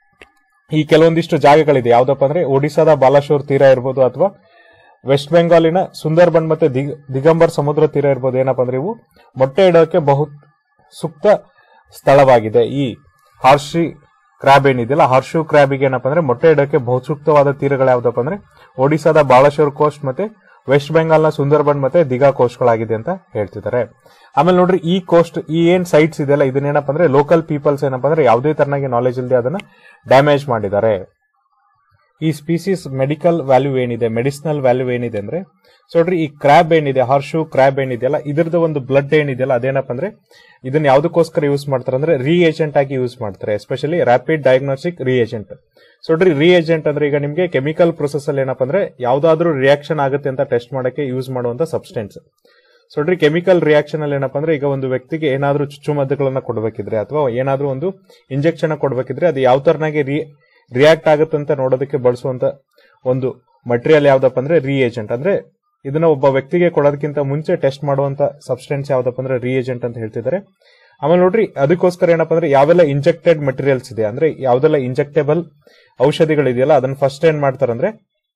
ಈ ಕೆಲವೊಂದಿಷ್ಟು ಜಾಗಗಳಿದೆ ಯಾವ್ದಪ್ಪ ಅಂದ್ರೆ ಒಡಿಸಾದ ಬಾಲಾಶೋರ್ ತೀರ ಇರ್ಬೋದು ಅಥವಾ ವೆಸ್ಟ್ ಬೆಂಗಾಲಿನ ಸುಂದರ್ಬನ್ ಮತ್ತೆ ದಿಗ್- ದಿಗಂಬರ್ ಸಮುದ್ರ ತೀರ ಇರ್ಬೋದು ಏನಪ್ಪ ಅಂದ್ರೆ ಇವು ಮೊಟ್ಟೆ ಇಡೋಕೆ ಬಹು ಸೂಕ್ತ ಸ್ಥಳವಾಗಿದೆ ಈ ಹಾರ್ಶಿ ಕ್ರಾಬ್ ಏನಿದೆಯಲ್ಲ ಹಾರ್ಶು ಕ್ರಾಬಿಗೆ ಏನಪ್ಪ ಅಂದ್ರೆ ಮೊಟ್ಟೆ ಇಡೋಕೆ ಬಹು ಸೂಕ್ತವಾದ ತೀರಗಳು ಯಾವ್ದಪ್ಪ ಅಂದ್ರೆ ಒಡಿಸಾದ ಬಾಳಶೋರ್ ಕೋಸ್ಟ್ ಮತ್ತೆ ವೆಸ್ಟ್ ಬೆಂಗಾಲ್ನ ಸುಂದರ್ಬನ್ ಮತ್ತೆ ದಿಘಾ ಕೋಸ್ಟ್ಗಳಾಗಿದೆ ಅಂತ ಹೇಳ್ತಿದ್ದಾರೆ ಆಮೇಲೆ ನೋಡ್ರಿ ಈ ಕೋಸ್ಟ್ ಈ ಏನ್ ಸೈಟ್ಸ್ ಇದೆಯಲ್ಲ ಇದನ್ನೇನಪ್ಪ ಅಂದ್ರೆ ಲೋಕಲ್ ಪೀಪಲ್ಸ್ ಏನಪ್ಪ ಅಂದ್ರೆ ಯಾವುದೇ ತರನಾಗಿ ನಾಲೆಜ್ ಇಲ್ಲದೆ ಅದನ್ನ ಡ್ಯಾಮೇಜ್ ಮಾಡಿದ್ದಾರೆ ಈ ಸ್ಪೀಸೀಸ್ ಮೆಡಿಕಲ್ ವ್ಯಾಲ್ಯೂ ಏನಿದೆ ಮೆಡಿಸಿನಲ್ ವ್ಯಾಲ್ಯೂ ಏನಿದೆ ಅಂದ್ರೆ ಸೊ ನೋಡ್ರಿ ಈ ಕ್ರಾಬ್ ಏನಿದೆ ಹಾರ್ಶು ಕ್ರಾಬ್ ಏನಿದೆಯಲ್ಲ ಇದ್ರದ್ದು ಒಂದು ಬ್ಲಡ್ ಏನಿದೆಯಲ್ಲ ಅದೇನಪ್ಪ ಅಂದ್ರೆ ಇದನ್ನ ಯಾವ್ದಕ್ಕೋಸ್ಕರ ಯೂಸ್ ಮಾಡ್ತಾರೆ ಅಂದ್ರೆ ರಿಏಜೆಂಟ್ ಆಗಿ ಯೂಸ್ ಮಾಡ್ತಾರೆ especially rapid diagnostic reagent so ನೋಡ್ರಿ ರಿಏಜೆಂಟ್ ಅಂದ್ರೆ ಈಗ ನಿಮಗೆ ಕೆಮಿಕಲ್ ಪ್ರೊಸೆಸ್ ಅಲ್ಲಿ ಏನಪ್ಪ ಅಂದ್ರೆ ಯಾವ್ದಾದ್ರೂ ರಿಯಾಕ್ಷನ್ ಆಗುತ್ತೆ ಅಂತ ಟೆಸ್ಟ್ ಮಾಡಕ್ಕೆ ಯೂಸ್ ಮಾಡುವಂತ ಸಬ್ಸ್ಟೆನ್ಸ್ ಸೊ ನೋಡ್ರಿ ಕೆಮಿಕಲ್ ರಿಯಾಕ್ಷನ್ ಅಲ್ಲಿ ಏನಪ್ಪ ಅಂದ್ರೆ ಈಗ ಒಂದು ವ್ಯಕ್ತಿಗೆ ಏನಾದ್ರೂ ಚುಚ್ಚುಮದ್ದುಗಳನ್ನ ಕೊಡಬೇಕಿದ್ರೆ ಅಥವಾ ಏನಾದ್ರೂ ಒಂದು ಇಂಜೆಕ್ಷನ್ ಕೊಡಬೇಕಿದ್ರೆ ಅದು ಯಾವ ತರನಾಗಿ ರಿ ರಿಯಾಕ್ಟ್ ಆಗುತ್ತೆ ಅಂತ ನೋಡೋದಕ್ಕೆ ಬಳಸುವಂತ ಒಂದು ಮಟೀರಿಯಲ್ ಯಾವ್ದಪ್ಪ ಅಂದ್ರೆ ರಿಏಜೆಂಟ್ ಅಂದ್ರೆ ಇದನ್ನ ಒಬ್ಬ ವ್ಯಕ್ತಿಗೆ ಕೊಡೋದಕ್ಕಿಂತ ಮುಂಚೆ ಟೆಸ್ಟ್ ಮಾಡುವಂತ ಸಬ್ಸ್ಟೆನ್ಸ್ ಯಾವ್ದಪ್ಪ ಅಂದ್ರೆ ರಿಏಜೆಂಟ್ ಅಂತ ಹೇಳ್ತಿದ್ದಾರೆ ಆಮೇಲೆ ನೋಡ್ರಿ ಅದಕ್ಕೋಸ್ಕರ ಏನಪ್ಪ ಅಂದ್ರೆ ಯಾವೆಲ್ಲ ಇಂಜೆಕ್ಟೆಡ್ ಮಟೀರಿಯಲ್ಸ್ ಇದೆ ಅಂದ್ರೆ ಯಾವ್ದೆಲ್ಲ ಇಂಜೆಕ್ಟೇಬಲ್ ಔಷಧಿಗಳಿದೆಯಲ್ಲ ಅದನ್ನ ಫಸ್ಟ್ ಏನ್ ಮಾಡ್ತಾರಂದ್ರೆ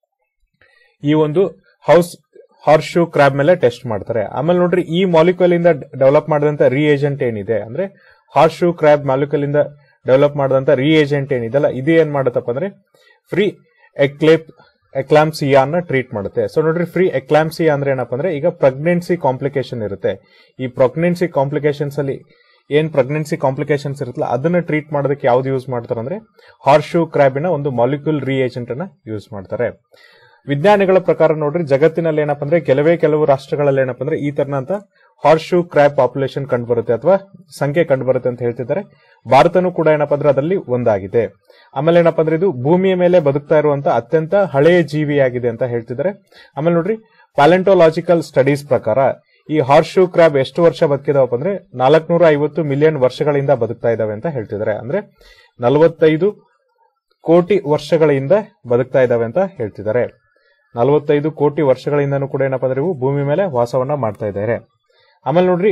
ಈ ಒಂದು ಹೌಸ್ ಹಾರ್ಶು ಕ್ರಾಬ್ ಮೇಲೆ ಟೆಸ್ಟ್ ಮಾಡ್ತಾರೆ ಆಮೇಲೆ ನೋಡ್ರಿ ಈ ಮಾಲಿಕ್ಯೂಲ್ ಇಂದ ಡೆವಲಪ್ ಮಾಡಿದಂತ ರಿಏಜೆಂಟ್ ಏನಿದೆ ಅಂದ್ರೆ ಹಾರ್ಶು ಕ್ರಾಬ್ ಮಾಲಿಕ್ಯೂಲ್ ಇಂದ ಡೆವಲಪ್ ಮಾಡಿದಂತ ರಿಏಜೆಂಟ್ ಏನಿದೆಲ್ಲ ಇದು ಏನ್ ಮಾಡುತ್ತಪ್ಪ ಅಂದ್ರೆ ಫ್ರೀ ಎಕ್ಲೇಪ್ ಎಕ್ಲಾಮ್ಸಿಯಾ ಅನ್ನ ಟ್ರೀಟ್ ಮಾಡುತ್ತೆ ಸೊ ನೋಡ್ರಿ ಫ್ರೀ ಎಕ್ಲಾಮ್ಸಿಯಾ ಅಂದ್ರೆ ಏನಪ್ಪ ಅಂದ್ರೆ ಈಗ ಪ್ರೆಗ್ನೆನ್ಸಿ ಕಾಂಪ್ಲಿಕೇಶನ್ ಇರುತ್ತೆ ಈ ಪ್ರೆಗ್ನೆನ್ಸಿ ಕಾಂಪ್ಲಿಕೇಶನ್ಸ್ ಅಲ್ಲಿ ಏನ್ ಪ್ರೆಗ್ನೆನ್ಸಿ ಕಾಂಪ್ಲಿಕೇಶನ್ಸ್ ಇರುತ್ತಲ್ಲ ಅದನ್ನ ಟ್ರೀಟ್ ಮಾಡೋದಕ್ಕೆ ಯಾವ್ದು ಯೂಸ್ ಮಾಡ್ತಾರೆ ಅಂದ್ರೆ ಹಾರ್ಶು ಕ್ರಾಬಿನ ಒಂದು ಮಾಲಿಕ್ಯೂಲ್ ರಿಏಜೆಂಟ್ ಅನ್ನ ಯೂಸ್ ಮಾಡ್ತಾರೆ ವಿಜ್ಞಾನಿಗಳ ಪ್ರಕಾರ ನೋಡ್ರಿ ಜಗತ್ತಿನಲ್ಲಿ ಏನಪ್ಪ ಅಂದ್ರೆ ಕೆಲವೇ ಕೆಲವು ರಾಷ್ಟ್ರಗಳಲ್ಲಿ ಏನಪ್ಪ ಅಂದ್ರೆ ಈ ತರನಂತ ಹಾರ್ಶು ಕ್ರ್ಯಾಬ್ ಪಾಪ್ಯುಲೇಷನ್ ಕಂಡು ಬರುತ್ತೆ ಅಥವಾ ಸಂಖ್ಯೆ ಕಂಡು ಬರುತ್ತೆ ಅಂತ ಹೇಳ್ತಿದ್ದಾರೆ ಭಾರತನೂ ಕೂಡ ಏನಪ್ಪ ಅಂದ್ರೆ ಅದರಲ್ಲಿ ಒಂದಾಗಿದೆ ಆಮೇಲೆ ಏನಪ್ಪ ಅಂದ್ರೆ ಇದು ಭೂಮಿಯ ಮೇಲೆ ಬದುಕ್ತಾ ಇರುವಂತ ಅತ್ಯಂತ ಹಳೆಯ ಜೀವಿಯಾಗಿದೆ ಅಂತ ಹೇಳ್ತಿದ್ದಾರೆ ಆಮೇಲೆ ನೋಡ್ರಿ ಪ್ಯಾಲೆಂಟೋಲಾಜಿಕಲ್ ಸ್ಟಡೀಸ್ ಪ್ರಕಾರ ಈ ಹಾರ್ಶು ಕ್ರಾಬ್ ಎಷ್ಟು ವರ್ಷ ಬದುಕಿದಾವಪ್ಪ ಅಂದ್ರೆ ನಾಲ್ಕನೂರ ಐವತ್ತು ಮಿಲಿಯನ್ ವರ್ಷಗಳಿಂದ ಬದುಕ್ತಾ ಇದಾವೆ ಅಂತ ಹೇಳ್ತಿದ್ದಾರೆ ಅಂದ್ರೆ ನಲವತ್ತೈದು ಕೋಟಿ ವರ್ಷಗಳಿಂದ ಬದುಕ್ತಾ ಇದಾವೆ ಅಂತ ಹೇಳ್ತಿದ್ದಾರೆ ನಲವತ್ತೈದು ಕೋಟಿ ವರ್ಷಗಳಿಂದನೂ ಕೂಡ ಏನಪ್ಪ ಅಂದ್ರೆ ಇವು ಭೂಮಿ ಮೇಲೆ ವಾಸವನ್ನ ಮಾಡ್ತಾ ಇದ್ದಾರೆ ಆಮೇಲೆ ನೋಡ್ರಿ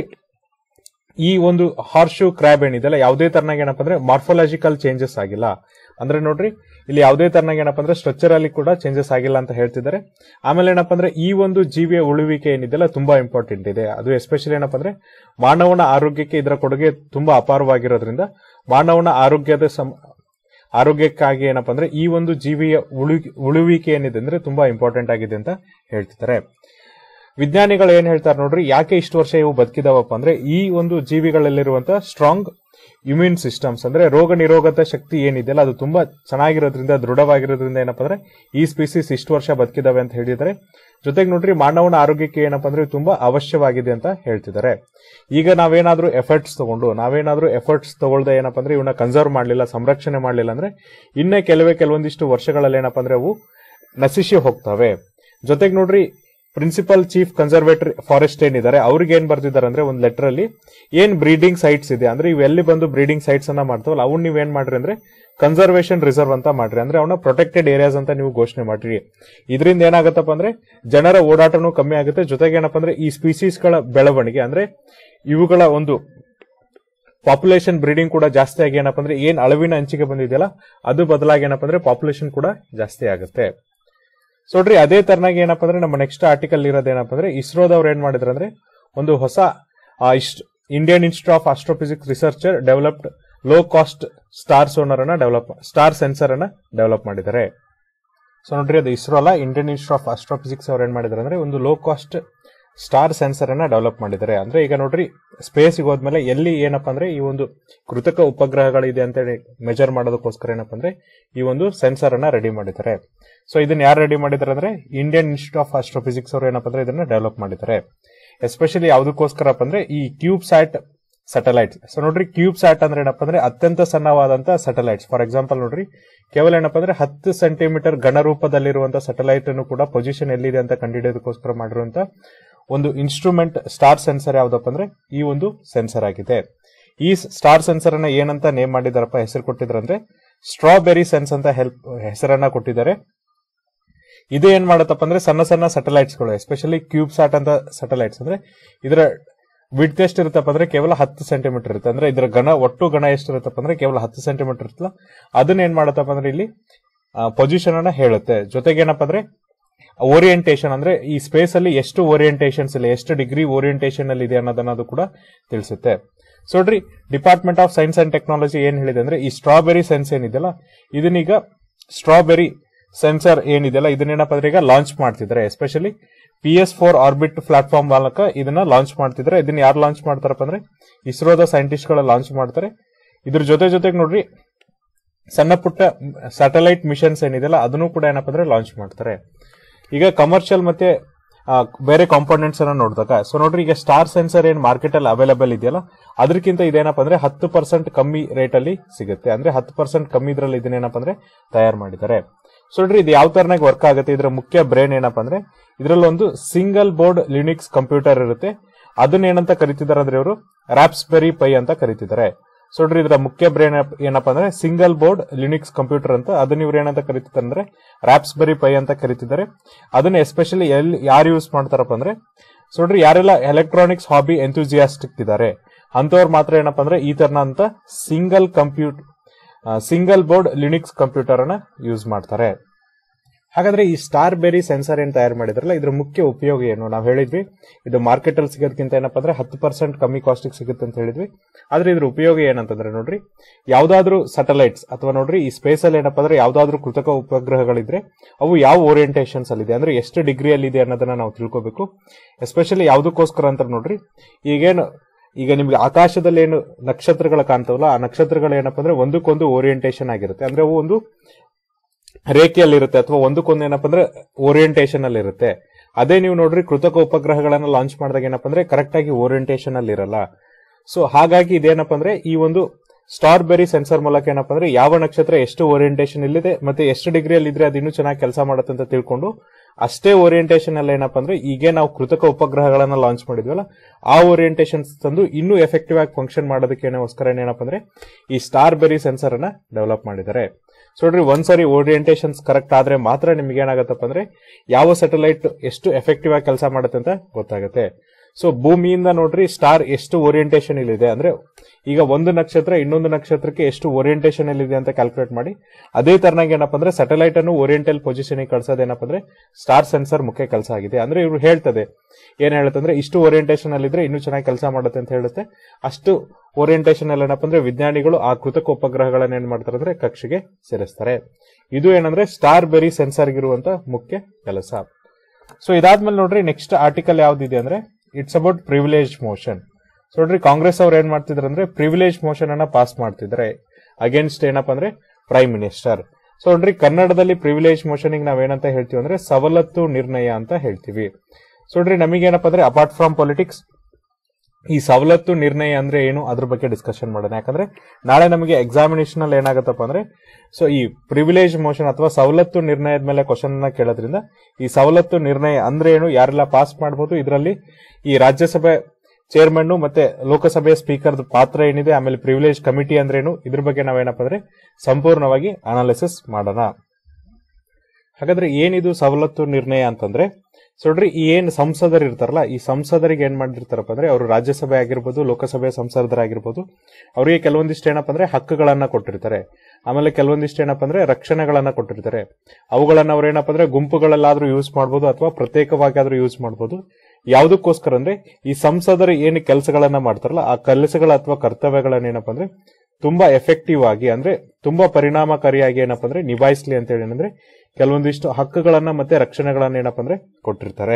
ಈ ಒಂದು ಹಾರ್ಶು ಕ್ರ್ಯಾಬ್ ಏನಿದೆಲ್ಲ ಯಾವುದೇ ತರನಾಗ ಏನಪ್ಪ ಅಂದ್ರೆ ಮಾರ್ಫಾಲಜಿಕಲ್ ಚೇಂಜಸ್ ಆಗಿಲ್ಲ ಅಂದ್ರೆ ನೋಡ್ರಿ ಇಲ್ಲಿ ಯಾವುದೇ ತರನಾಗ ಏನಪ್ಪ ಅಂದ್ರೆ ಸ್ಟ್ರಕ್ಚರ್ ಅಲ್ಲಿ ಕೂಡ ಚೇಂಜಸ್ ಆಗಿಲ್ಲ ಅಂತ ಹೇಳ್ತಿದ್ದಾರೆ ಆಮೇಲೆ ಏನಪ್ಪ ಅಂದ್ರೆ ಈ ಒಂದು ಜೀವಿಯ ಉಳುವಿಕೆ ಏನಿದೆಲ್ಲ ತುಂಬಾ ಇಂಪಾರ್ಟೆಂಟ್ ಇದೆ ಅದು ಎಸ್ಪೆಷಲಿ ಏನಪ್ಪ ಅಂದ್ರೆ ಮಾನವನ ಆರೋಗ್ಯಕ್ಕೆ ಇದರ ಕೊಡುಗೆ ತುಂಬಾ ಅಪಾರವಾಗಿರೋದ್ರಿಂದ ಮಾನವನ ಆರೋಗ್ಯದ ಸಂ ಆರೋಗ್ಯಕ್ಕಾಗಿ ಏನಪ್ಪ ಅಂದ್ರೆ ಈ ಒಂದು ಜೀವಿಯ ಉಳು- ಉಳುವಿಕೆ ಏನಿದೆ ಅಂದ್ರೆ ತುಂಬಾ ಇಂಪಾರ್ಟೆಂಟ್ ಆಗಿದೆ ಅಂತ ಹೇಳ್ತಿದ್ದಾರೆ ವಿಜ್ಞಾನಿಗಳು ಏನ್ ಹೇಳ್ತಾರೆ ನೋಡ್ರಿ ಯಾಕೆ ಇಷ್ಟು ವರ್ಷ ಇವು ಬದುಕಿದಾವಪ್ಪ ಅಂದ್ರೆ ಈ ಒಂದು ಜೀವಿಗಳಲ್ಲಿರುವಂತ ಸ್ಟ್ರಾಂಗ್ ಇಮ್ಯೂನ್ ಸಿಸ್ಟಮ್ಸ್ ಅಂದ್ರೆ ರೋಗ ನಿರೋಧಕ ಶಕ್ತಿ ಏನಿದೆಯಲ್ಲ ಅದು ತುಂಬಾ ಚೆನ್ನಾಗಿರೋದ್ರಿಂದ ದೃಢವಾಗಿರೋದ್ರಿಂದ ಏನಪ್ಪ ಅಂದ್ರೆ ಈ ಸ್ಪೀಸೀಸ್ ಇಷ್ಟು ವರ್ಷ ಬದುಕಿದಾವೆ ಅಂತ ಹೇಳಿದ್ದಾರೆ ಜೊತೆಗೆ ನೋಡ್ರಿ ಮಾನವನ ಆರೋಗ್ಯಕ್ಕೆ ಏನಪ್ಪ ಅಂದ್ರೆ ತುಂಬಾ ಅವಶ್ಯವಾಗಿದೆ ಅಂತ ಹೇಳ್ತಿದ್ದಾರೆ ಈಗ ನಾವೇನಾದ್ರೂ ಎಫರ್ಟ್ಸ್ ತಗೊಂಡು ನಾವೇನಾದ್ರೂ ಎಫರ್ಟ್ಸ್ ತಗೊಳ್ದೆ ಏನಪ್ಪ ಅಂದ್ರೆ ಇವನ್ನ ಕನ್ಸರ್ವ್ ಮಾಡಲಿಲ್ಲ ಸಂರಕ್ಷಣೆ ಮಾಡಲಿಲ್ಲ ಅಂದ್ರೆ ಇನ್ನೇ ಕೆಲವೇ ಕೆಲವೊಂದಿಷ್ಟು ವರ್ಷಗಳಲ್ಲಿ ಏನಪ್ಪ ಅಂದ್ರೆ ಅವು ನಶಿಸಿ ಹೋಗ್ತವೆ ಜೊತೆಗೆ ನೋಡ್ರಿ ಪ್ರಿನ್ಸಿಪಲ್ ಚೀಫ್ ಕನ್ಸರ್ವೇಟರಿ ಫಾರೆಸ್ಟ್ ಏನಿದ್ದಾರೆ ಅವ್ರಿಗೆ ಏನ್ ಬರ್ತಿದ್ದಾರೆ ಅಂದ್ರೆ ಒಂದು ಲೆಟರ್ ಅಲ್ಲಿ ಏನ್ ಬ್ರೀಡಿಂಗ್ ಸೈಟ್ಸ್ ಇದೆ ಅಂದ್ರೆ ಇವೆಲ್ಲಿ ಬಂದು ಬ್ರೀಡಿಂಗ್ ಸೈಟ್ಸ್ ಅನ್ನ ಮಾಡ್ತಾವಲ್ಲ ಅವ್ನ ನೀವ್ ಏನ್ ಮಾಡ್ರಿ ಅಂದ್ರೆ ಕನ್ಸರ್ವೇಷನ್ ರಿಸರ್ವ್ ಅಂತ ಮಾಡ್ರಿ ಅಂದ್ರೆ ಅವನ ಪ್ರೊಟೆಕ್ಟೆಡ್ ಏರಿಯಾಸ್ ಅಂತ ನೀವು ಘೋಷಣೆ ಮಾಡ್ರಿ ಇದರಿಂದ ಏನಾಗತ್ತಪ್ಪ ಅಂದ್ರೆ ಜನರ ಓಡಾಟನೂ ಕಮ್ಮಿ ಆಗುತ್ತೆ ಜೊತೆಗೆ ಏನಪ್ಪ ಅಂದ್ರೆ ಈ ಸ್ಪೀಸೀಸ್ ಗಳ ಬೆಳವಣಿಗೆ ಅಂದ್ರೆ ಇವುಗಳ ಒಂದು ಪಾಪ್ಯುಲೇಷನ್ ಬ್ರೀಡಿಂಗ್ ಕೂಡ ಜಾಸ್ತಿ ಆಗಿ ಏನಪ್ಪ ಅಂದ್ರೆ ಏನ್ ಅಳವಿನ ಅಂಚಿಗೆ ಬಂದಿದೆಯಲ್ಲ ಅದು ಬದಲಾಗಿ ಏನಪ್ಪ ಅಂದ್ರೆ ಪಾಪ್ಯುಲೇಷನ್ ಕೂಡ ಜಾಸ್ತಿ ಆಗುತ್ತೆ ಸೊ ನೋಡ್ರಿ ಅದೇ ತರನಾಗಿ ಏನಪ್ಪ ಅಂದ್ರೆ ನಮ್ಮ ನೆಕ್ಸ್ಟ್ ಆರ್ಟಿಕಲ್ ಇರೋದು ಏನಪ್ಪ ಅಂದ್ರೆ ಇಸ್ರೋದವ್ರು ಏನ್ ಮಾಡಿದ್ರು ಅಂದ್ರೆ ಒಂದು ಹೊಸ Indian institute of astrophysics researcher developed low cost star sensor ಅನ್ನ ಡೆವಲಪ್ ಸ್ಟಾರ್ ಸೆನ್ಸರ್ ಅನ್ನ ಡೆವಲಪ್ ಮಾಡಿದ್ದಾರೆ ಸೊ ನೋಡ್ರಿ ಅದು ಇಸ್ರೋ ಅಲ್ಲ ಇಂಡಿಯನ್ ಇನ್ಸ್ಟಿಟ್ಯೂಟ್ ಆಫ್ ಆಸ್ಟ್ರೋಫಿಸಿಕ್ಸ್ ಅವ್ರು ಏನ್ ಮಾಡಿದ್ದಾರೆ ಅಂದ್ರೆ ಒಂದು ಲೋ ಕಾಸ್ಟ್ ಸ್ಟಾರ್ ಸೆನ್ಸರ್ ಅನ್ನ ಡೆವಲಪ್ ಮಾಡಿದ್ದಾರೆ ಅಂದ್ರೆ ಈಗ ನೋಡ್ರಿ ಸ್ಪೇಸ್ ಹೋದ್ಮೇಲೆ ಎಲ್ಲಿ ಏನಪ್ಪಾ ಅಂದ್ರೆ ಈ ಒಂದು ಕೃತಕ ಉಪಗ್ರಹಗಳಿದೆ ಅಂತ ಹೇಳಿ ಮೆಜರ್ ಮಾಡೋದಕ್ಕೋಸ್ಕರ ಏನಪ್ಪಾ ಅಂದ್ರೆ ಈ ಒಂದು ಸೆನ್ಸರ್ ಅನ್ನ ರೆಡಿ ಮಾಡಿದ್ದಾರೆ ಸೊ ಇದನ್ನ ಯಾರು ರೆಡಿ ಮಾಡಿದ್ದಾರೆ ಅಂದ್ರೆ ಇಂಡಿಯನ್ ಇನ್ಸ್ಟಿಟ್ಯೂಟ್ ಆಫ್ ಆಸ್ಟ್ರೋಫಿಸಿಕ್ಸ್ ಅವರು ಏನಪ್ಪಾ ಅಂದ್ರೆ ಇದನ್ನ ಡೆವಲಪ್ ಮಾಡಿದ್ದಾರೆ ಎಸ್ಪೆಷಲಿ ಯಾವ್ದಕ್ಕೋಸ್ಕರಪ್ಪ ಅಂದ್ರೆ ಈ ಕ್ಯೂಬ್ ಸ್ಯಾಟ್ ಸೆಟಲೈಟ್ಸ್ ಸೊ ನೋಡ್ರಿ ಕ್ಯೂಬ್ ಸ್ಯಾಟ್ ಅಂದ್ರೆ ಏನಪ್ಪಾ ಅಂದ್ರೆ ಅತ್ಯಂತ ಸಣ್ಣವಾದಂತ ಸೆಟಲೈಟ್ಸ್ ಫಾರ್ ಎಕ್ಸಾಂಪಲ್ ನೋಡ್ರಿ ಕೇವಲ ಏನಪ್ಪಾ ಅಂದ್ರೆ ಹತ್ತು ಸೆಂಟಿಮೀಟರ್ ಘನರೂಪದಲ್ಲಿರುವಂತ ಸೆಟಲೈಟ್ ಅನ್ನು ಕೂಡ ಪೊಸಿಷನ್ ಎಲ್ಲಿದೆ ಅಂತ ಕಂಡುಹಿಡಿಯೋದಕ್ಕೋಸ್ಕರ ಮಾಡಿರುವಂತ ಒಂದು ಇನ್ಸ್ಟ್ರೂಮೆಂಟ್ ಸ್ಟಾರ್ ಸೆನ್ಸರ್ ಯಾವ್ದಪ್ಪ ಅಂದ್ರೆ ಈ ಒಂದು ಸೆನ್ಸರ್ ಆಗಿದೆ ಈ ಸ್ಟಾರ್ ಸೆನ್ಸರ್ ಅನ್ನ ಏನಂತ ನೇಮ್ ಮಾಡಿದಾರಪ್ಪ ಹೆಸರು ಕೊಟ್ಟಿದ್ರಂದ್ರೆ ಸ್ಟ್ರಾಬೆರಿ ಸೆನ್ಸ್ ಅಂತ ಹೆಲ್ಪ್ ಹೆಸರನ್ನ ಕೊಟ್ಟಿದ್ದಾರೆ ಇದು ಏನ್ ಮಾಡತ್ತಪ್ಪ ಅಂದ್ರೆ ಸಣ್ಣ ಸಣ್ಣ ಸೆಟಲೈಟ್ಸ್ ಗಳು ಎಸ್ಪೆಷಲಿ ಕ್ಯೂಬ್ ಸ್ಯಾಟ್ ಅಂತ ಸೆಟಲೈಟ್ಸ್ ಅಂದ್ರೆ ಇದರ ವಿಡ್ತ್ ಎಷ್ಟು ಇರುತ್ತಪ್ಪ ಅಂದ್ರೆ ಕೇವಲ ಹತ್ತು ಸೆಂಟಿಮೀಟರ್ ಇರುತ್ತೆ ಅಂದ್ರೆ ಇದರ ಘನ ಒಟ್ಟು ಘನ ಎಷ್ಟು ಇರುತ್ತಪ್ಪ ಅಂದ್ರೆ ಕೇವಲ ಹತ್ತು ಸೆಂಟಿಮೀಟರ್ ಇರುತ್ತಲ್ಲ ಅದನ್ನ ಏನ್ ಮಾಡತ್ತಪ್ಪ ಅಂದ್ರೆ ಇಲ್ಲಿ ಪೊಸಿಷನ್ ಅನ್ನ ಹೇಳುತ್ತೆ ಜೊತೆಗೆ ಏನಪ್ಪ ಅಂದ್ರೆ ಓರಿಯಂಟೇಷನ್ ಅಂದ್ರೆ ಈ ಸ್ಪೇಸ್ ಅಲ್ಲಿ ಎಷ್ಟು ಓರಿಯಂಟೇಷನ್ಸ್ ಇಲ್ಲ ಎಷ್ಟು ಡಿಗ್ರಿ ಓರಿಯಂಟೇಷನ್ ಅಲ್ಲಿ ಇದೆ ಅನ್ನೋದನ್ನ ಅದು ಕೂಡ ತಿಳಿಸುತ್ತೆ ಸೊ ನೋಡ್ರಿ department of science and technology ಏನ್ ಹೇಳಿದೆ ಅಂದ್ರೆ ಈ ಸ್ಟ್ರಾಬೆರಿ ಸೆನ್ಸ್ ಏನಿದೆಯಲ್ಲ ಇದನ್ನೀಗ ಸ್ಟ್ರಾಬೆರಿ ಸೆನ್ಸರ್ ಏನಿದೆಯಲ್ಲ ಇದನ್ನೇನಪ್ಪ ಅಂದ್ರೆ ಈಗ ಲಾಂಚ್ ಮಾಡ್ತಿದ್ದಾರೆ especially P S four orbit platform ಮೂಲಕ ಇದನ್ನ ಲಾಂಚ್ ಮಾಡ್ತಿದ್ದಾರೆ ಇದನ್ನ ಯಾರು ಲಾಂಚ್ ಮಾಡ್ತಾರಪ್ಪ ಅಂದ್ರೆ ಇಸ್ರೋದ ಸೈಂಟಿಸ್ಟ್ ಗಳು ಲಾಂಚ್ ಮಾಡ್ತಾರೆ ಇದ್ರ ಜೊತೆ ಜೊತೆಗೆ ನೋಡ್ರಿ ಸಣ್ಣ ಪುಟ್ಟ ಸ್ಯಾಟಲೈಟ್ ಮಿಷನ್ಸ್ ಏನಿದೆಯಲ್ಲ ಅದನ್ನು ಕೂಡ ಏನಪ್ಪ ಅಂದ್ರೆ ಲಾಂಚ್ ಮಾಡ್ತಾರೆ ಈಗ ಕಮರ್ಷಿಯಲ್ ಮತ್ತೆ ಆ, ಬೇರೆ ಕಾಂಪೋನೆಂಟ್ಸ್ ಅನ್ನ ನೋಡಿದಾಗ ಸೊ ನೋಡ್ರಿ ಈಗ ಸ್ಟಾರ್ ಸೆನ್ಸರ್ ಏನ್ ಮಾರ್ಕೆಟ್ ಅಲ್ಲಿ ಅವೈಲೇಬಲ್ ಇದೆಯಲ್ಲ ಅದಕ್ಕಿಂತ ಇದೇನಪ್ಪ ಅಂದ್ರೆ ಹತ್ತು ಪರ್ಸೆಂಟ್ ಕಮ್ಮಿ ರೇಟ್ ಅಲ್ಲಿ ಸಿಗುತ್ತೆ ಅಂದ್ರೆ ಹತ್ತು ಪರ್ಸೆಂಟ್ ಕಮ್ಮಿ ಇದ್ರಲ್ಲಿ ಇದನ್ನೇನಪ್ಪ ಅಂದ್ರೆ ತಯಾರು ಮಾಡಿದ್ದಾರೆ ಸೊ ನೋಡ್ರಿ ಇದು ಯಾವ ತರನಾಗಿ ವರ್ಕ್ ಆಗುತ್ತೆ ಇದರ ಮುಖ್ಯ ಬ್ರೇನ್ ಏನಪ್ಪ ಅಂದ್ರೆ ಇದರಲ್ಲಿ ಒಂದು ಸಿಂಗಲ್ ಬೋರ್ಡ್ ಲಿನಿಕ್ಸ್ ಕಂಪ್ಯೂಟರ್ ಇರುತ್ತೆ ಅದನ್ನ ಏನಂತ ಕರಿತಿದ್ದಾರೆ ಅಂದ್ರೆ ಇವರು ರಾಪ್ಸ್ಬೆರಿ ಪೈ ಅಂತ ಕರಿತಿದ್ದಾರೆ ಸೊ ನೋಡ್ರಿ ಇದರ ಮುಖ್ಯ ಬ್ರೇನ್ ಏನಪ್ಪ ಅಂದ್ರೆ ಸಿಂಗಲ್ ಬೋರ್ಡ್ ಲಿನಿಕ್ಸ್ ಕಂಪ್ಯೂಟರ್ ಅಂತ ಅದನ್ನ ಇವ್ರು ಏನಂತ ಕರಿತಿದ್ದಾರೆ ಅಂದ್ರೆ ರಾಪ್ಸ್ಬೆರಿ ಪೈ ಅಂತ ಕರಿತಿದ್ದಾರೆ ಅದನ್ನ ಎಸ್ಪೆಷಲಿ ಎಲ್ಲಿ ಯಾರು ಯೂಸ್ ಮಾಡ್ತಾರಪ್ಪ ಅಂದ್ರೆ ಸೊ ನೋಡ್ರಿ ಯಾರೆಲ್ಲ ಎಲೆಕ್ಟ್ರಾನಿಕ್ಸ್ ಹಾಬಿ ಎಂಥೂಸಿಯಾಸ್ಟಿಕ್ ಇದ್ದಾರೆ ಅಂತವ್ರು ಮಾತ್ರ ಏನಪ್ಪ ಅಂದ್ರೆ ಈ ತರನ ಅಂತ single compute single board linux computer ಅನ್ನ ಯೂಸ್ ಮಾಡ್ತಾರೆ ಹಾಗಾದ್ರೆ ಈ ಸ್ಟಾರ್ ಬೆರಿ ಸೆನ್ಸರ್ ಏನ್ ತಯಾರು ಮಾಡಿದ್ರಲ್ಲ ಇದ್ರ ಮುಖ್ಯ ಉಪಯೋಗ ಏನು ನಾವು ಹೇಳಿದ್ವಿ ಇದು ಮಾರ್ಕೆಟ್ ಅಲ್ಲಿ ಸಿಗೋದಕ್ಕಿಂತ ಏನಪ್ಪಾ ಅಂದ್ರೆ ಹತ್ತು ಪರ್ಸೆಂಟ್ ಕಮ್ಮಿ ಕಾಸ್ಟಿಗೆ ಸಿಗುತ್ತೆ ಅಂತ ಹೇಳಿದ್ವಿ ಆದ್ರೆ ಇದ್ರ ಉಪಯೋಗ ಏನಂತಂದ್ರೆ ನೋಡ್ರಿ ಯಾವ್ದಾದ್ರು ಸೆಟಲೈಟ್ಸ್ ಅಥವಾ ನೋಡ್ರಿ ಈ ಸ್ಪೇಸ್ ಅಲ್ಲಿ ಏನಪ್ಪಾ ಅಂದ್ರೆ ಯಾವ್ದಾದ್ರು ಕೃತಕ ಉಪಗ್ರಹಗಳಿದ್ರೆ ಅವು ಯಾವ ಓರಿಯಂಟೇಷನ್ಸ್ ಅಲ್ಲಿ ಇದೆ ಅಂದ್ರೆ ಎಷ್ಟು ಡಿಗ್ರಿಯಲ್ಲಿ ಇದೆ ಅನ್ನೋದನ್ನ ನಾವು ತಿಳ್ಕೋಬೇಕು ಎಸ್ಪೆಷಲಿ ಯಾವ್ದಕ್ಕೋಸ್ಕರ ಅಂತ ನೋಡ್ರಿ ಈಗೇನು ಈಗ ನಿಮ್ಗೆ ಆಕಾಶದಲ್ಲಿ ಏನು ನಕ್ಷತ್ರಗಳು ಕಾಣ್ತಾವಲ್ಲ ಆ ನಕ್ಷತ್ರಗಳು ಏನಪ್ಪಾ ಅಂದ್ರೆ ಒಂದಕ್ಕೊಂದು ಓರಿಯಂಟೇಷನ್ ಆಗಿರುತ್ತೆ ಅಂದ್ರೆ ಅವು ಒಂದು ರೇಖೆಯಲ್ಲಿರುತ್ತೆ ಅಥವಾ ಒಂದಕ್ಕೊಂದು ಏನಪ್ಪಾ ಅಂದ್ರೆ ಓರಿಯಂಟೇಷನ್ ಅಲ್ಲಿ ಇರುತ್ತೆ ಅದೇ ನೀವು ನೋಡ್ರಿ ಕೃತಕ ಉಪಗ್ರಹಗಳನ್ನ ಲಾಂಚ್ ಮಾಡಿದಾಗ ಏನಪ್ಪಾ ಅಂದ್ರೆ ಕರೆಕ್ಟ್ ಆಗಿ ಓರಿಯಂಟೇಷನ್ ಅಲ್ಲಿ ಇರಲ್ಲ ಸೊ ಹಾಗಾಗಿ ಇದೇನಪ್ಪ ಅಂದ್ರೆ ಈ ಒಂದು ಸ್ಟಾರ್ ಬೆರಿ ಸೆನ್ಸರ್ ಮೂಲಕ ಏನಪ್ಪಾ ಅಂದ್ರೆ ಯಾವ ನಕ್ಷತ್ರ ಎಷ್ಟು ಓರಿಯಂಟೇಷನ್ ಇಲ್ಲಿದೆ ಮತ್ತೆ ಎಷ್ಟು ಡಿಗ್ರಿಯಲ್ಲಿ ಇದ್ರೆ ಅದು ಇನ್ನೂ ಚೆನ್ನಾಗಿ ಕೆಲಸ ಮಾಡುತ್ತೆ ಅಂತ ತಿಳ್ಕೊಂಡು ಅಷ್ಟೇ ಓರಿಯಂಟೇಷನ್ ಅಲ್ಲಿ ಏನಪ್ಪಾ ಅಂದ್ರೆ ಈಗ ನಾವು ಕೃತಕ ಉಪಗ್ರಹಗಳನ್ನ ಲಾಂಚ್ ಮಾಡಿದ್ವಲ್ಲ ಆ ಓರಿಯಂಟೇಷನ್ ತಂದು ಇನ್ನೂ ಎಫೆಕ್ಟಿವ್ ಆಗಿ ಫಂಕ್ಷನ್ ಮಾಡೋದಕ್ಕೆ ಏನೋಸ್ಕರ ಏನಪ್ಪಾ ಅಂದ್ರೆ ಈ ಸ್ಟಾರ್ ಬೆರಿ ಸೆನ್ಸರ್ ಅನ್ನ ಡೆವಲಪ್ ಮಾಡಿದ್ದಾರೆ ಸೊ ನೋಡ್ರಿ ಒಂದ್ಸರಿ ಓರಿಯಂಟೇಷನ್ಸ್ ಕರೆಕ್ಟ್ ಆದ್ರೆ ಮಾತ್ರ ನಿಮ್ಗೆ ಏನಾಗತ್ತಪ್ಪ ಅಂದ್ರೆ ಯಾವ ಸ್ಯಾಟಲೈಟ್ ಎಷ್ಟು ಎಫೆಕ್ಟಿವ್ ಆಗಿ ಕೆಲಸ ಮಾಡುತ್ತೆ ಅಂತ ಗೊತ್ತಾಗುತ್ತೆ ಸೊ ಭೂಮಿಯಿಂದ ನೋಡ್ರಿ ಸ್ಟಾರ್ ಎಷ್ಟು ಓರಿಯಂಟೇಷನ್ ಇಲ್ಲಿದೆ ಅಂದ್ರೆ ಈಗ ಒಂದು ನಕ್ಷತ್ರ ಇನ್ನೊಂದು ನಕ್ಷತ್ರಕ್ಕೆ ಎಷ್ಟು ಓರಿಯಂಟೇಷನ್ ಇದೆ ಅಂತ ಕ್ಯಾಲ್ಕುಲೇಟ್ ಮಾಡಿ ಅದೇ ತರನಾಗಿ ಏನಪ್ಪಾ ಅಂದ್ರೆ ಸ್ಯಾಟಲೈಟ್ ಅನ್ನು ಓರಿಯಂಟಲ್ ಪೊಸಿಷನ್ ಕಳ್ಸೋದೇನಪ್ಪ ಅಂದ್ರೆ ಸ್ಟಾರ್ ಸೆನ್ಸರ್ ಮುಖ್ಯ ಕೆಲಸ ಆಗಿದೆ ಅಂದ್ರೆ ಇವ್ರು ಹೇಳ್ತದೆ ಏನ್ ಹೇಳುತ್ತೆ ಅಂದ್ರೆ ಇಷ್ಟು ಓರಿಯಂಟೇಷನ್ ಅಲ್ಲಿ ಇದ್ರೆ ಇನ್ನೂ ಚೆನ್ನಾಗಿ ಕೆಲಸ ಮಾಡುತ್ತೆ ಅಂತ ಹೇಳುತ್ತೆ ಅಷ್ಟು ಓರಿಯಂಟೇಷನ್ ಅಲ್ಲಿ ಏನಪ್ಪ ಅಂದ್ರೆ ವಿಜ್ಞಾನಿಗಳು ಆ ಕೃತಕ ಉಪಗ್ರಹಗಳನ್ನ ಏನ್ ಮಾಡ್ತಾರೆ ಅಂದ್ರೆ ಕಕ್ಷೆಗೆ ಸೇರಿಸ್ತಾರೆ ಇದು ಏನಂದ್ರೆ ಸ್ಟಾರ್ ಬೆರಿ ಸೆನ್ಸರ್ ಇರುವಂತ ಮುಖ್ಯ ಕೆಲಸ ಸೊ ಇದಾದ್ಮೇಲೆ ನೋಡ್ರಿ ನೆಕ್ಸ್ಟ್ ಆರ್ಟಿಕಲ್ ಯಾವ್ದಿದೆ ಅಂದ್ರೆ it's about privilege motion so ನೋಡ್ರಿ ಕಾಂಗ್ರೆಸ್ ಅವ್ರು ಏನ್ ಮಾಡ್ತಿದ್ರು ಅಂದ್ರೆ ಪ್ರಿವಿಲೇಜ್ ಮೋಷನ್ ಅನ್ನ ಪಾಸ್ ಮಾಡ್ತಿದ್ದಾರೆ ಅಗೇನ್ಸ್ಟ್ ಏನಪ್ಪಾ ಅಂದ್ರೆ ಪ್ರೈಮ್ ಮಿನಿಸ್ಟರ್ ಸೊ ನೋಡ್ರಿ ಕನ್ನಡದಲ್ಲಿ ಪ್ರಿವಿಲೇಜ್ ಮೋಷನ್ ನಾವೇನಂತ ಹೇಳ್ತೀವಿ ಅಂದ್ರೆ ಸವಲತ್ತು ನಿರ್ಣಯ ಅಂತ ಹೇಳ್ತೀವಿ ಸೊ ನೋಡ್ರಿ ನಮಗೇನಪ್ಪ ಅಂದ್ರೆ ಅಪಾರ್ಟ್ ಫ್ರಮ್ ಪೊಲಿಟಿಕ್ಸ್ ಈ ಸವಲತ್ತು ನಿರ್ಣಯ ಅಂದ್ರೆ ಏನು ಅದ್ರ ಬಗ್ಗೆ ಡಿಸ್ಕಷನ್ ಮಾಡೋಣ ಯಾಕಂದ್ರೆ ನಾಳೆ ನಮಗೆ ಎಕ್ಸಾಮಿನೇಷನ್ ಅಲ್ಲಿ ಏನಾಗತ್ತಪ್ಪ ಅಂದ್ರೆ ಸೊ ಈ ಪ್ರಿವಿಲೇಜ್ ಮೋಷನ್ ಅಥವಾ ಸವಲತ್ತು ನಿರ್ಣಯದ ಮೇಲೆ ಕ್ವಶನ್ ಅನ್ನ ಕೇಳೋದ್ರಿಂದ ಈ ಸವಲತ್ತು ನಿರ್ಣಯ ಅಂದ್ರೆ ಏನು ಯಾರೆಲ್ಲ ಪಾಸ್ ಮಾಡಬಹುದು ಇದರಲ್ಲಿ ಈ ರಾಜ್ಯಸಭೆ ಚೇರ್ಮನ್ ಮತ್ತೆ ಲೋಕಸಭೆಯ ಸ್ಪೀಕರ್ ಪಾತ್ರ ಏನಿದೆ ಆಮೇಲೆ ಪ್ರಿವಿಲೇಜ್ ಕಮಿಟಿ ಅಂದ್ರೆ ಏನು ಇದ್ರ ಬಗ್ಗೆ ನಾವೇನಪ್ಪ ಅಂದ್ರೆ ಸಂಪೂರ್ಣವಾಗಿ ಅನಾಲಿಸಿಸ್ ಮಾಡೋಣ ಹಾಗಾದ್ರೆ ಏನಿದು ಸವಲತ್ತು ನಿರ್ಣಯ ಅಂತಂದ್ರೆ ಸೊ ನೋಡ್ರಿ ಈ ಏನ್ ಸಂಸದರು ಇರ್ತಾರಲ್ಲ ಈ ಸಂಸದರಿಗೆ ಏನ್ ಮಾಡಿರ್ತಾರಪ್ಪ ಅಂದ್ರೆ ಅವರು ರಾಜ್ಯಸಭೆ ಆಗಿರ್ಬೋದು ಲೋಕಸಭೆ ಸಂಸದರಾಗಿರ್ಬೋದು ಅವರಿಗೆ ಕೆಲವೊಂದಿಷ್ಟು ಏನಪ್ಪ ಅಂದ್ರೆ ಹಕ್ಕುಗಳನ್ನ ಕೊಟ್ಟಿರ್ತಾರೆ ಆಮೇಲೆ ಕೆಲವೊಂದಿಷ್ಟು ಏನಪ್ಪ ಅಂದ್ರೆ ರಕ್ಷಣೆಗಳನ್ನ ಕೊಟ್ಟಿರ್ತಾರೆ ಅವುಗಳನ್ನ ಅವ್ರು ಏನಪ್ಪ ಅಂದ್ರೆ ಗುಂಪುಗಳಲ್ಲಾದ್ರೂ ಯೂಸ್ ಮಾಡಬಹುದು ಅಥವಾ ಪ್ರತ್ಯೇಕವಾಗಿ ಆದ್ರೂ ಯೂಸ್ ಮಾಡಬಹುದು ಯಾವುದಕ್ಕೋಸ್ಕರ ಅಂದ್ರೆ ಈ ಸಂಸದರು ಏನು ಕೆಲಸಗಳನ್ನ ಮಾಡ್ತಾರಲ್ಲ ಆ ಕೆಲಸಗಳ ಅಥವಾ ಕರ್ತವ್ಯಗಳನ್ನ ಏನಪ್ಪ ಅಂದ್ರೆ ತುಂಬಾ ಎಫೆಕ್ಟಿವ್ ಆಗಿ ಅಂದ್ರೆ ತುಂಬಾ ಪರಿಣಾಮಕಾರಿಯಾಗಿ ಏನಪ್ಪ ಅಂದ್ರೆ ನಿಭಾಯಿಸ್ಲಿ ಅಂತ ಹೇಳಿ ಏನಂದ್ರೆ ಕೆಲವೊಂದಿಷ್ಟು ಹಕ್ಕುಗಳನ್ನ ಮತ್ತೆ ರಕ್ಷಣೆಗಳನ್ನ ಏನಪ್ಪ ಅಂದ್ರೆ ಕೊಟ್ಟಿರ್ತಾರೆ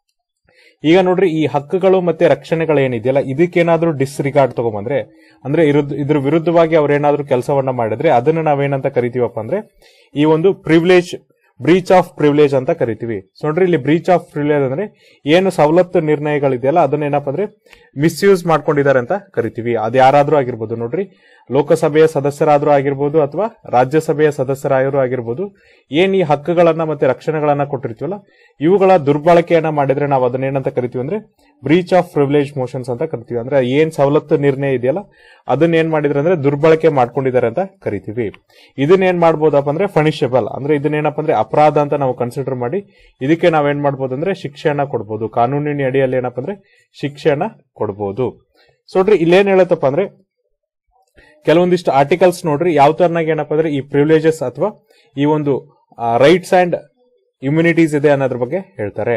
ಈಗ ನೋಡ್ರಿ ಈ ಹಕ್ಕುಗಳು ಮತ್ತೆ ರಕ್ಷಣೆಗಳು ಏನಿದೆಯಲ್ಲ ಇದಕ್ಕೇನಾದ್ರೂ ಡಿಸ್ರಿಗಾರ್ಡ್ ತಗೊಂಬಂದ್ರೆ ಅಂದ್ರೆ ಇದ್ರ ವಿರುದ್ಧವಾಗಿ ಅವ್ರೇನಾದ್ರೂ ಕೆಲಸವನ್ನ ಮಾಡಿದ್ರೆ ಅದನ್ನ ನಾವೇನಂತ ಕರಿತೀವಪ್ಪ ಅಂದ್ರೆ ಈ ಒಂದು ಪ್ರಿವಿಲೇಜ್ ಬ್ರೀಚ್ ಆಫ್ ಪ್ರಿವಿಲೇಜ್ ಅಂತ ಕರಿತೀವಿ ಸೊ ನೋಡ್ರಿ ಇಲ್ಲಿ ಬ್ರೀಚ್ ಆಫ್ ಪ್ರಿವಿಲೇಜ್ ಅಂದ್ರೆ ಏನು ಸವಲತ್ತು ನಿರ್ಣಯಗಳಿದೆಯಲ್ಲ ಅದನ್ನ ಏನಪ್ಪ ಅಂದ್ರೆ ಮಿಸ್ಯೂಸ್ ಮಾಡ್ಕೊಂಡಿದ್ದಾರೆ ಅಂತ ಕರಿತೀವಿ ಅದು ಯಾರಾದ್ರೂ ಆಗಿರ್ಬೋದು ನೋಡ್ರಿ ಲೋಕಸಭೆಯ ಸದಸ್ಯರಾದ್ರೂ ಆಗಿರ್ಬೋದು ಅಥವಾ ರಾಜ್ಯಸಭೆಯ ಸದಸ್ಯರಾದರೂ ಆಗಿರ್ಬೋದು ಏನ್ ಈ ಹಕ್ಕುಗಳನ್ನ ಮತ್ತೆ ರಕ್ಷಣೆಗಳನ್ನ ಕೊಟ್ಟಿರ್ತೀವಲ್ಲ ಇವುಗಳ ದುರ್ಬಳಕೆಯನ್ನ ಮಾಡಿದ್ರೆ ನಾವು ಅದನ್ನ ಏನಂತ ಕರಿತೀವಿ ಅಂದ್ರೆ ಬ್ರೀಚ್ ಆಫ್ ಪ್ರಿವಿಲೇಜ್ ಮೋಷನ್ಸ್ ಅಂತ ಕರಿತೀವಿ ಅಂದ್ರೆ ಏನ್ ಸವಲತ್ತು ನಿರ್ಣಯ ಇದೆಯಲ್ಲ ಅದನ್ನ ಏನ್ ಮಾಡಿದ್ರೆ ಅಂದ್ರೆ ದುರ್ಬಳಕೆ ಮಾಡ್ಕೊಂಡಿದ್ದಾರೆ ಅಂತ ಕರಿತೀವಿ ಇದನ್ನ ಏನ್ ಮಾಡ್ಬೋದಪ್ಪ ಅಂದ್ರೆ ಫಣಿಷಬಲ್ ಅಂದ್ರೆ ಇದನ್ನೇನಪ್ಪ ಅಂದ್ರೆ ಅಪರಾಧ ಅಂತ ನಾವು ಕನ್ಸಿಡರ್ ಮಾಡಿ ಇದಕ್ಕೆ ನಾವೇನ್ ಮಾಡ್ಬೋದು ಅಂದ್ರೆ ಶಿಕ್ಷೆಯನ್ನ ಕೊಡ್ಬೋದು ಕಾನೂನಿನ ಅಡಿಯಲ್ಲಿ ಏನಪ್ಪ ಅಂದ್ರೆ ಶಿಕ್ಷೆಯನ್ನ ಕೊಡ್ಬೋದು ಸೊ ನೋಡ್ರಿ ಇಲ್ಲೇನ್ ಹೇಳತ್ತಪ್ಪ ಅಂದ್ರೆ ಕೆಲವೊಂದಿಷ್ಟು ಆರ್ಟಿಕಲ್ಸ್ ನೋಡ್ರಿ ಯಾವ ತರನಾಗಿ ಏನಪ್ಪ ಅಂದ್ರೆ ಈ ಪ್ರಿವಿಲೇಜಸ್ ಅಥವಾ ಈ ಒಂದು ರೈಟ್ಸ್ ಅಂಡ್ ಇಮ್ಯುನಿಟೀಸ್ ಇದೆ ಅನ್ನೋದ್ರ ಬಗ್ಗೆ ಹೇಳ್ತಾರೆ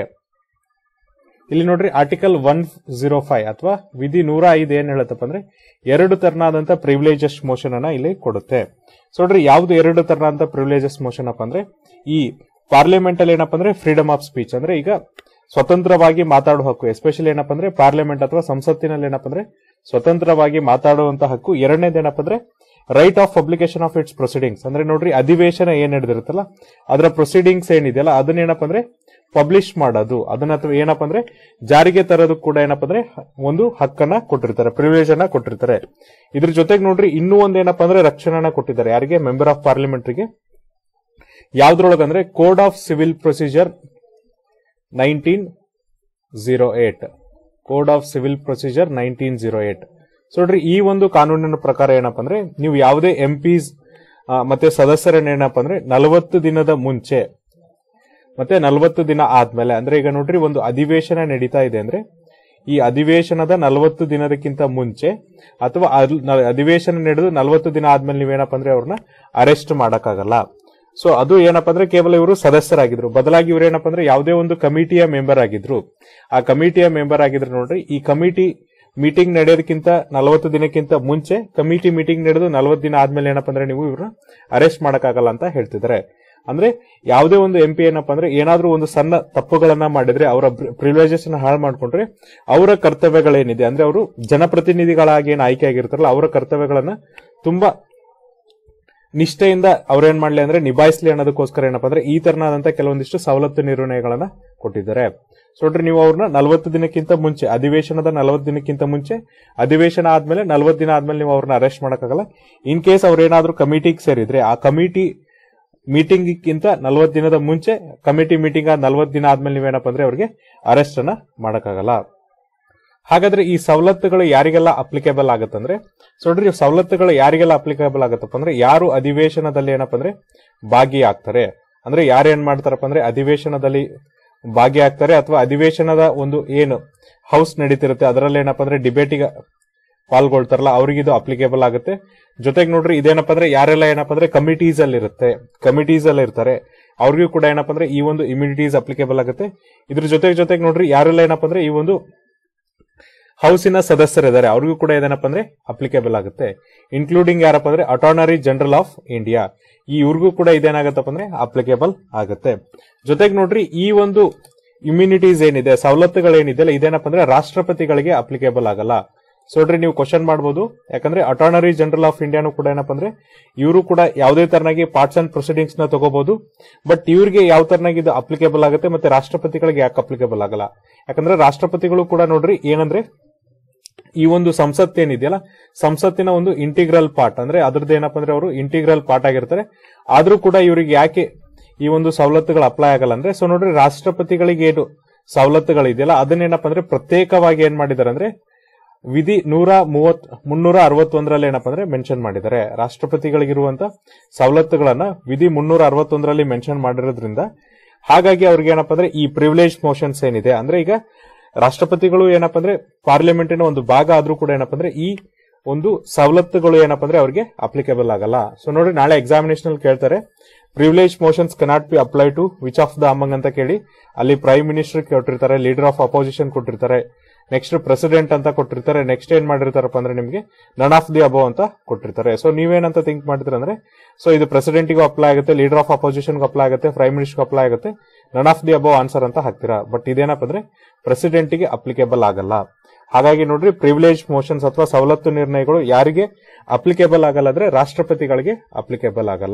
ಇಲ್ಲಿ ನೋಡ್ರಿ ಆರ್ಟಿಕಲ್ ಒನ್ ಜೀರೋ ಫೈವ್ ಅಥವಾ ವಿಧಿ ನೂರ ಐದು ಏನ್ ಹೇಳುತ್ತಪ್ಪ ಅಂದ್ರೆ ಎರಡು ತರನಾದಂತ ಪ್ರಿವಿಲೇಜಸ್ ಮೋಷನ್ ಅನ್ನ ಇಲ್ಲಿ ಕೊಡುತ್ತೆ ಸೊ ನೋಡ್ರಿ ಯಾವ್ದು ಎರಡು ತರನಾದಂತ ಪ್ರಿವಿಲೇಜಸ್ ಮೋಷನ್ ಅಪ್ಪ ಅಂದ್ರೆ ಈ ಪಾರ್ಲಿಮೆಂಟ್ ಅಲ್ಲಿ ಏನಪ್ಪ ಅಂದ್ರೆ ಫ್ರೀಡಮ್ ಆಫ್ ಸ್ಪೀಚ್ ಅಂದ್ರೆ ಈಗ ಸ್ವತಂತ್ರವಾಗಿ ಮಾತಾಡುವ ಹಕ್ಕು ಎಸ್ಪೆಷಲಿ ಏನಪ್ಪ ಅಂದ್ರೆ ಪಾರ್ಲಿಮೆಂಟ್ ಅಥವಾ ಸಂಸತ್ತಿನಲ್ಲಿ ಏನಪ್ಪ ಅಂದ್ರೆ ಸ್ವತಂತ್ರವಾಗಿ ಮಾತಾಡುವಂತ ಹಕ್ಕು ಎರಡನೇದು ಏನಪ್ಪ ಅಂದ್ರೆ right of publication of its proceedings ಅಂದ್ರೆ ನೋಡ್ರಿ ಅಧಿವೇಶನ ಏನ್ ನಡೆದಿರುತ್ತಲ್ಲ ಅದರ ಪ್ರೊಸೀಡಿಂಗ್ಸ್ ಏನಿದೆಯಲ್ಲ ಅದನ್ನ ಏನಪ್ಪ ಅಂದ್ರೆ ಪಬ್ಲಿಷ್ ಮಾಡೋದು ಅದನ್ನ ಅಥವಾ ಏನಪ್ಪ ಅಂದ್ರೆ ಜಾರಿಗೆ ತರೋದು ಕೂಡ ಏನಪ್ಪ ಅಂದ್ರೆ ಒಂದು ಹಕ್ಕನ್ನ ಕೊಟ್ಟಿರ್ತಾರೆ ಪ್ರಿವಿಲೇಜ್ ಅನ್ನ ಕೊಟ್ಟಿರ್ತಾರೆ ಇದ್ರ ಜೊತೆಗೆ ನೋಡ್ರಿ ಇನ್ನೂ ಒಂದ್ ಏನಪ್ಪ ಅಂದ್ರೆ ರಕ್ಷಣೆನ ಕೊಟ್ಟಿದ್ದಾರೆ ಯಾರಿಗೆ ಮೆಂಬರ್ ಆಫ್ ಪಾರ್ಲಿಮೆಂಟ್ರಿಗೆ ಯಾವ್ದ್ರೊಳಗಂದ್ರೆ code of civil procedure nineteen zero eight code of civil procedure nineteen zero eight so ನೋಡ್ರಿ ಈ ಒಂದು ಕಾನೂನಿನ ಪ್ರಕಾರ ಏನಪ್ಪ ಅಂದ್ರೆ ನೀವು ಯಾವುದೇ ಎಂ ಪಿಸ್ ಮತ್ತೆ ಸದಸ್ಯರನ್ನ ಏನಪ್ಪ ಅಂದ್ರೆ ನಲವತ್ತು ದಿನದ ಮುಂಚೆ ಮತ್ತೆ ನಲವತ್ತು ದಿನ ಆದ್ಮೇಲೆ ಅಂದ್ರೆ ಈಗ ನೋಡ್ರಿ ಒಂದು ಅಧಿವೇಶನ ನಡೀತಾ ಇದೆ ಅಂದ್ರೆ ಈ ಅಧಿವೇಶನದ ನಲವತ್ತು ದಿನದಕ್ಕಿಂತ ಮುಂಚೆ ಅಥವಾ ಅಧಿವೇಶನ ನಡೆದು ನಲವತ್ತು ದಿನ ಆದ್ಮೇಲೆ ನೀವೇನಪ್ಪ ಅಂದ್ರೆ ಅವ್ರನ್ನ ಅರೆಸ್ಟ್ ಮಾಡಕ್ಕಾಗಲ್ಲ ಸೊ ಅದು ಏನಪ್ಪ ಅಂದ್ರೆ ಕೇವಲ ಇವರು ಸದಸ್ಯರಾಗಿದ್ರು ಬದಲಾಗಿ ಇವ್ರು ಏನಪ್ಪ ಅಂದ್ರೆ ಯಾವುದೇ ಒಂದು ಕಮಿಟಿಯ ಮೆಂಬರ್ ಆಗಿದ್ರು ಆ ಕಮಿಟಿಯ ಮೆಂಬರ್ ಆಗಿದ್ರು ನೋಡ್ರಿ ಈ ಕಮಿಟಿ ಮೀಟಿಂಗ್ ನಡೆಯೋದಕ್ಕಿಂತ ನಲವತ್ತು ದಿನಕ್ಕಿಂತ ಮುಂಚೆ ಕಮಿಟಿ ಮೀಟಿಂಗ್ ನಡೆದು ನಲವತ್ತು ದಿನ ಆದ್ಮೇಲೆ ಏನಪ್ಪ ಅಂದ್ರೆ ನೀವು ಇವ್ರನ್ನ ಅರೆಸ್ಟ್ ಮಾಡಕ್ಕಾಗಲ್ಲ ಅಂತ ಹೇಳ್ತಿದ್ದಾರೆ ಅಂದ್ರೆ ಯಾವುದೇ ಒಂದು ಎಂ ಪಿ ಏನಪ್ಪಾ ಅಂದ್ರೆ ಏನಾದ್ರೂ ಒಂದು ಸಣ್ಣ ತಪ್ಪುಗಳನ್ನ ಮಾಡಿದ್ರೆ ಅವರ ಪ್ರಿವಿಲೇಜಸ್ ಹಾಳು ಮಾಡ್ಕೊಂಡ್ರೆ ಅವರ ಕರ್ತವ್ಯಗಳೇನಿದೆ ಅಂದ್ರೆ ಅವರು ಜನಪ್ರತಿನಿಧಿಗಳಾಗಿ ಏನು ಆಯ್ಕೆ ಆಗಿರ್ತಾರಲ್ಲ ಅವರ ಕರ್ತವ್ಯಗಳನ್ನ ತುಂಬಾ ನಿಷ್ಠೆಯಿಂದ ಅವ್ರೇನ್ ಮಾಡ್ಲಿ ಅಂದ್ರೆ ನಿಭಾಯಿಸ್ಲಿ ಅನ್ನೋದಕ್ಕೋಸ್ಕರ ಏನಪ್ಪಾ ಅಂದ್ರೆ ಈ ತರನಾದಂತ ಕೆಲವೊಂದಿಷ್ಟು ಸವಲತ್ತು ನಿರ್ಣಯಗಳನ್ನ ಕೊಟ್ಟಿದ್ದಾರೆ ಸೊ ನೋಡ್ರಿ ನೀವು ಅವ್ರನ್ನ ನಲವತ್ತು ದಿನಕ್ಕಿಂತ ಮುಂಚೆ ಅಧಿವೇಶನದ ನಲವತ್ತು ದಿನಕ್ಕಿಂತ ಮುಂಚೆ ಅಧಿವೇಶನ ಆದ್ಮೇಲೆ ನಲವತ್ತು ದಿನ ಆದ್ಮೇಲೆ ನೀವು ಅವ್ರನ್ನ ಅರೆಸ್ಟ್ ಮಾಡಕ್ಕಾಗಲ್ಲ ಇನ್ ಕೇಸ್ ಅವ್ರೇನಾದ್ರೂ ಕಮಿಟಿಗೆ ಸೇರಿದ್ರೆ ಆ ಕಮಿಟಿ ಮೀಟಿಂಗ್ಗಿಂತ ನಲವತ್ತು ದಿನದ ಮುಂಚೆ ಕಮಿಟಿ ಮೀಟಿಂಗ್ ಆದ ನಲವತ್ತು ದಿನ ಆದ್ಮೇಲೆ ನೀವೇನಪ್ಪ ಅಂದ್ರೆ ಅವ್ರಿಗೆ ಅರೆಸ್ಟ್ ಅನ್ನ ಮಾಡಕ್ಕಾಗಲ್ಲ ಹಾಗಾದ್ರೆ ಈ ಸವಲತ್ತುಗಳು ಯಾರಿಗೆಲ್ಲ ಅಪ್ಲಿಕೇಬಲ್ ಆಗುತ್ತಂದ್ರೆ ಸೊ ನೋಡ್ರಿ ಈ ಸವಲತ್ತುಗಳು ಯಾರಿಗೆಲ್ಲ ಅಪ್ಲಿಕೇಬಲ್ ಆಗುತ್ತಪ್ಪ ಅಂದ್ರೆ ಯಾರು ಅಧಿವೇಶನದಲ್ಲಿ ಏನಪ್ಪ ಅಂದ್ರೆ ಭಾಗಿಯಾಗ್ತಾರೆ ಅಂದ್ರೆ ಯಾರು ಏನ್ ಮಾಡ್ತಾರಪ್ಪ ಅಂದ್ರೆ ಅಧಿವೇಶನದಲ್ಲಿ ಭಾಗಿಯಾಗ್ತಾರೆ ಅಥವಾ ಅಧಿವೇಶನದ ಒಂದು ಏನು ಹೌಸ್ ನಡೀತಿರುತ್ತೆ ಅದರಲ್ಲಿ ಏನಪ್ಪ ಅಂದ್ರೆ ಡಿಬೇಟಿಗೆ ಪಾಲ್ಗೊಳ್ತಾರಲ್ಲ ಅವ್ರಿಗೆ ಇದು ಅಪ್ಲಿಕೇಬಲ್ ಆಗುತ್ತೆ ಜೊತೆಗೆ ನೋಡ್ರಿ ಇದೇನಪ್ಪ ಅಂದ್ರೆ ಯಾರೆಲ್ಲ ಏನಪ್ಪ ಅಂದ್ರೆ ಕಮಿಟೀಸ್ ಅಲ್ಲಿ ಇರುತ್ತೆ ಕಮಿಟೀಸ್ ಅಲ್ಲಿ ಇರ್ತಾರೆ ಅವ್ರಿಗೂ ಕೂಡ ಏನಪ್ಪ ಅಂದ್ರೆ ಈ ಒಂದು ಇಮ್ಯುನಿಟೀಸ್ ಅಪ್ಲಿಕೇಬಲ್ ಆಗುತ್ತೆ ಇದ್ರ ಜೊತೆಗೆ ಜೊತೆಗೆ ನೋಡ್ರಿ ಯಾರೆಲ್ಲ ಏನಪ್ಪ ಅಂದ್ರೆ ಈ ಒಂದು ಹೌಸಿನ ಸದಸ್ಯರಿದ್ದಾರೆ ಅವ್ರಿಗೂ ಕೂಡ ಇದೇನಪ್ಪ ಅಂದ್ರೆ ಅಪ್ಲಿಕೇಬಲ್ ಆಗುತ್ತೆ ಇನ್ಕ್ಲೂಡಿಂಗ್ ಯಾರಪ್ಪ ಅಂದ್ರೆ ಅಟಾರ್ನರಿ ಜನರಲ್ ಆಫ್ ಇಂಡಿಯಾ ಈ ಇವ್ರಿಗೂ ಕೂಡ ಇದೇನಾಗತ್ತಪ್ಪ ಅಂದ್ರೆ ಅಪ್ಲಿಕೇಬಲ್ ಆಗುತ್ತೆ ಜೊತೆಗೆ ನೋಡ್ರಿ ಈ ಒಂದು ಇಮ್ಯುನಿಟೀಸ್ ಏನಿದೆ ಸವಲತ್ತುಗಳೇನಿದೆಯಲ್ಲ ಇದೇನಪ್ಪ ಅಂದ್ರೆ ರಾಷ್ಟ್ರಪತಿಗಳಿಗೆ ಅಪ್ಲಿಕೇಬಲ್ ಆಗಲ್ಲ ಸೊ ನೋಡ್ರಿ ನೀವು ಕ್ವಶನ್ ಮಾಡಬಹುದು ಯಾಕಂದ್ರೆ ಅಟಾರ್ನರಿ ಜನರಲ್ ಆಫ್ ಇಂಡಿಯಾನು ಕೂಡ ಏನಪ್ಪ ಅಂದ್ರೆ ಇವರು ಕೂಡ ಯಾವುದೇ ತರನಾಗಿ ಪಾರ್ಟ್ಸ್ ಅಂಡ್ ಪ್ರೊಸೀಡಿಂಗ್ಸ್ ನ ತಗೋಬಹುದು ಬಟ್ ಇವ್ರಿಗೆ ಯಾವ ತರನಾಗಿ ಇದು ಅಪ್ಲಿಕೇಬಲ್ ಆಗುತ್ತೆ ಮತ್ತೆ ರಾಷ್ಟ್ರಪತಿಗಳಿಗೆ ಯಾಕೆ ಅಪ್ಲಿಕೇಬಲ್ ಆಗಲ್ಲ ಯಾಕಂದ್ರೆ ರಾಷ್ಟ್ರಪತಿಗಳು ಕೂಡ ನೋಡ್ರಿ ಏನಂದ್ರೆ ಈ ಒಂದು ಸಂಸತ್ ಏನಿದೆಯಲ್ಲ ಸಂಸತ್ತಿನ ಒಂದು ಇಂಟಿಗ್ರಲ್ ಪಾರ್ಟ್ ಅಂದ್ರೆ ಅದ್ರದ್ದು ಏನಪ್ಪ ಅಂದ್ರೆ ಅವರು ಇಂಟಿಗ್ರಲ್ ಪಾರ್ಟ್ ಆಗಿರ್ತಾರೆ ಆದ್ರೂ ಕೂಡ ಇವರಿಗೆ ಯಾಕೆ ಈ ಒಂದು ಸವಲತ್ತುಗಳು ಅಪ್ಲೈ ಆಗಲ್ಲ ಅಂದ್ರೆ ಸೊ ನೋಡ್ರಿ ರಾಷ್ಟ್ರಪತಿಗಳಿಗೆ ಏನು ಸವಲತ್ತುಗಳಿದೆಯಲ್ಲ ಅದನ್ನೇನಪ್ಪ ಅಂದ್ರೆ ಪ್ರತ್ಯೇಕವಾಗಿ ಏನ್ ಮಾಡಿದ್ದಾರೆ ಅಂದ್ರೆ ವಿಧಿ ನೂರ ಮೂವತ್ ಮುನ್ನೂರ ಅರವತ್ತೊಂದರಲ್ಲಿ ಏನಪ್ಪ ಅಂದ್ರೆ ಮೆನ್ಷನ್ ಮಾಡಿದ್ದಾರೆ ರಾಷ್ಟ್ರಪತಿಗಳಿಗಿರುವಂತ ಸವಲತ್ತುಗಳನ್ನ ವಿಧಿ ಮುನ್ನೂರ ಅರವತ್ತೊಂದರಲ್ಲಿ ಮೆನ್ಷನ್ ಮಾಡಿರೋದ್ರಿಂದ ಹಾಗಾಗಿ ಅವ್ರಿಗೆ ಏನಪ್ಪ ಅಂದ್ರೆ ಈ ಪ್ರಿವಿಲೇಜ್ ಮೋಷನ್ಸ್ ಏನಿದೆ ಅಂದ್ರೆ ಈಗ ರಾಷ್ಟ್ರಪತಿಗಳು ಏನಪ್ಪ ಅಂದ್ರೆ ಪಾರ್ಲಿಮೆಂಟಿನ ಒಂದು ಭಾಗ ಆದ್ರೂ ಕೂಡ ಏನಪ್ಪ ಅಂದ್ರೆ ಈ ಒಂದು ಸವಲತ್ತುಗಳು ಏನಪ್ಪ ಅಂದ್ರೆ ಅವ್ರಿಗೆ ಅಪ್ಲಿಕೇಬಲ್ ಆಗಲ್ಲ ಸೊ ನೋಡಿ ನಾಳೆ ಎಕ್ಸಾಮಿನೇಷನ್ ಕೇಳ್ತಾರೆ privilege motions cannot be apply to which of the among ಅಂತ ಕೇಳಿ ಅಲ್ಲಿ ಪ್ರೈಮ್ ಮಿನಿಸ್ಟರ್ ಕೊಟ್ಟಿರ್ತಾರೆ ಲೀಡರ್ ಆಫ್ ಅಪೋಸಿಷನ್ ಕೊಟ್ಟಿರ್ತಾರೆ ನೆಕ್ಸ್ಟ್ ಪ್ರೆಸಿಡೆಂಟ್ ಅಂತ ಕೊಟ್ಟಿರ್ತಾರೆ ನೆಕ್ಸ್ಟ್ ಏನ್ ಮಾಡಿರ್ತಾರಪ್ಪ ಅಂದ್ರೆ ನಿಮಗೆ ನನ್ ಆಫ್ ದಿ ಅಬೋ ಅಂತ ಕೊಟ್ಟಿರ್ತಾರೆ ಸೊ ನೀವೇನಂತ ಥಿಂಕ್ ಮಾಡ್ತೀರ ಅಂದ್ರೆ ಸೊ ಇದು ಪ್ರೆಸಿಡೆಂಟ್ಗೂ ಅಪ್ಲೈ ಆಗುತ್ತೆ ಲೀಡರ್ ಆಫ್ ಅಪೋಸಿಷನ್ಗೂ ಅಪ್ಲೈ ಆಗುತ್ತೆ ಪ್ರೈಮ್ ಮಿನಿಸ್ಟರ್ಗೂ ಅಪ್ಲೈ ಆಗುತ್ತೆ none of the above answer ಅಂತ ಹಾಕ್ತೀರಾ ಬಟ್ ಇದೇನಪ್ಪ ಅಂದ್ರೆ ಪ್ರೆಸಿಡೆಂಟ್ಗೆ ಅಪ್ಲಿಕೇಬಲ್ ಆಗಲ್ಲ ಹಾಗಾಗಿ ನೋಡ್ರಿ ಪ್ರಿವಿಲೇಜ್ ಮೋಷನ್ಸ್ ಅಥವಾ ಸವಲತ್ತು ನಿರ್ಣಯಗಳು ಯಾರಿಗೆ ಅಪ್ಲಿಕೇಬಲ್ ಆಗಲ್ಲ ಅಂದ್ರೆ ರಾಷ್ಟ್ರಪತಿಗಳಿಗೆ ಅಪ್ಲಿಕೇಬಲ್ ಆಗಲ್ಲ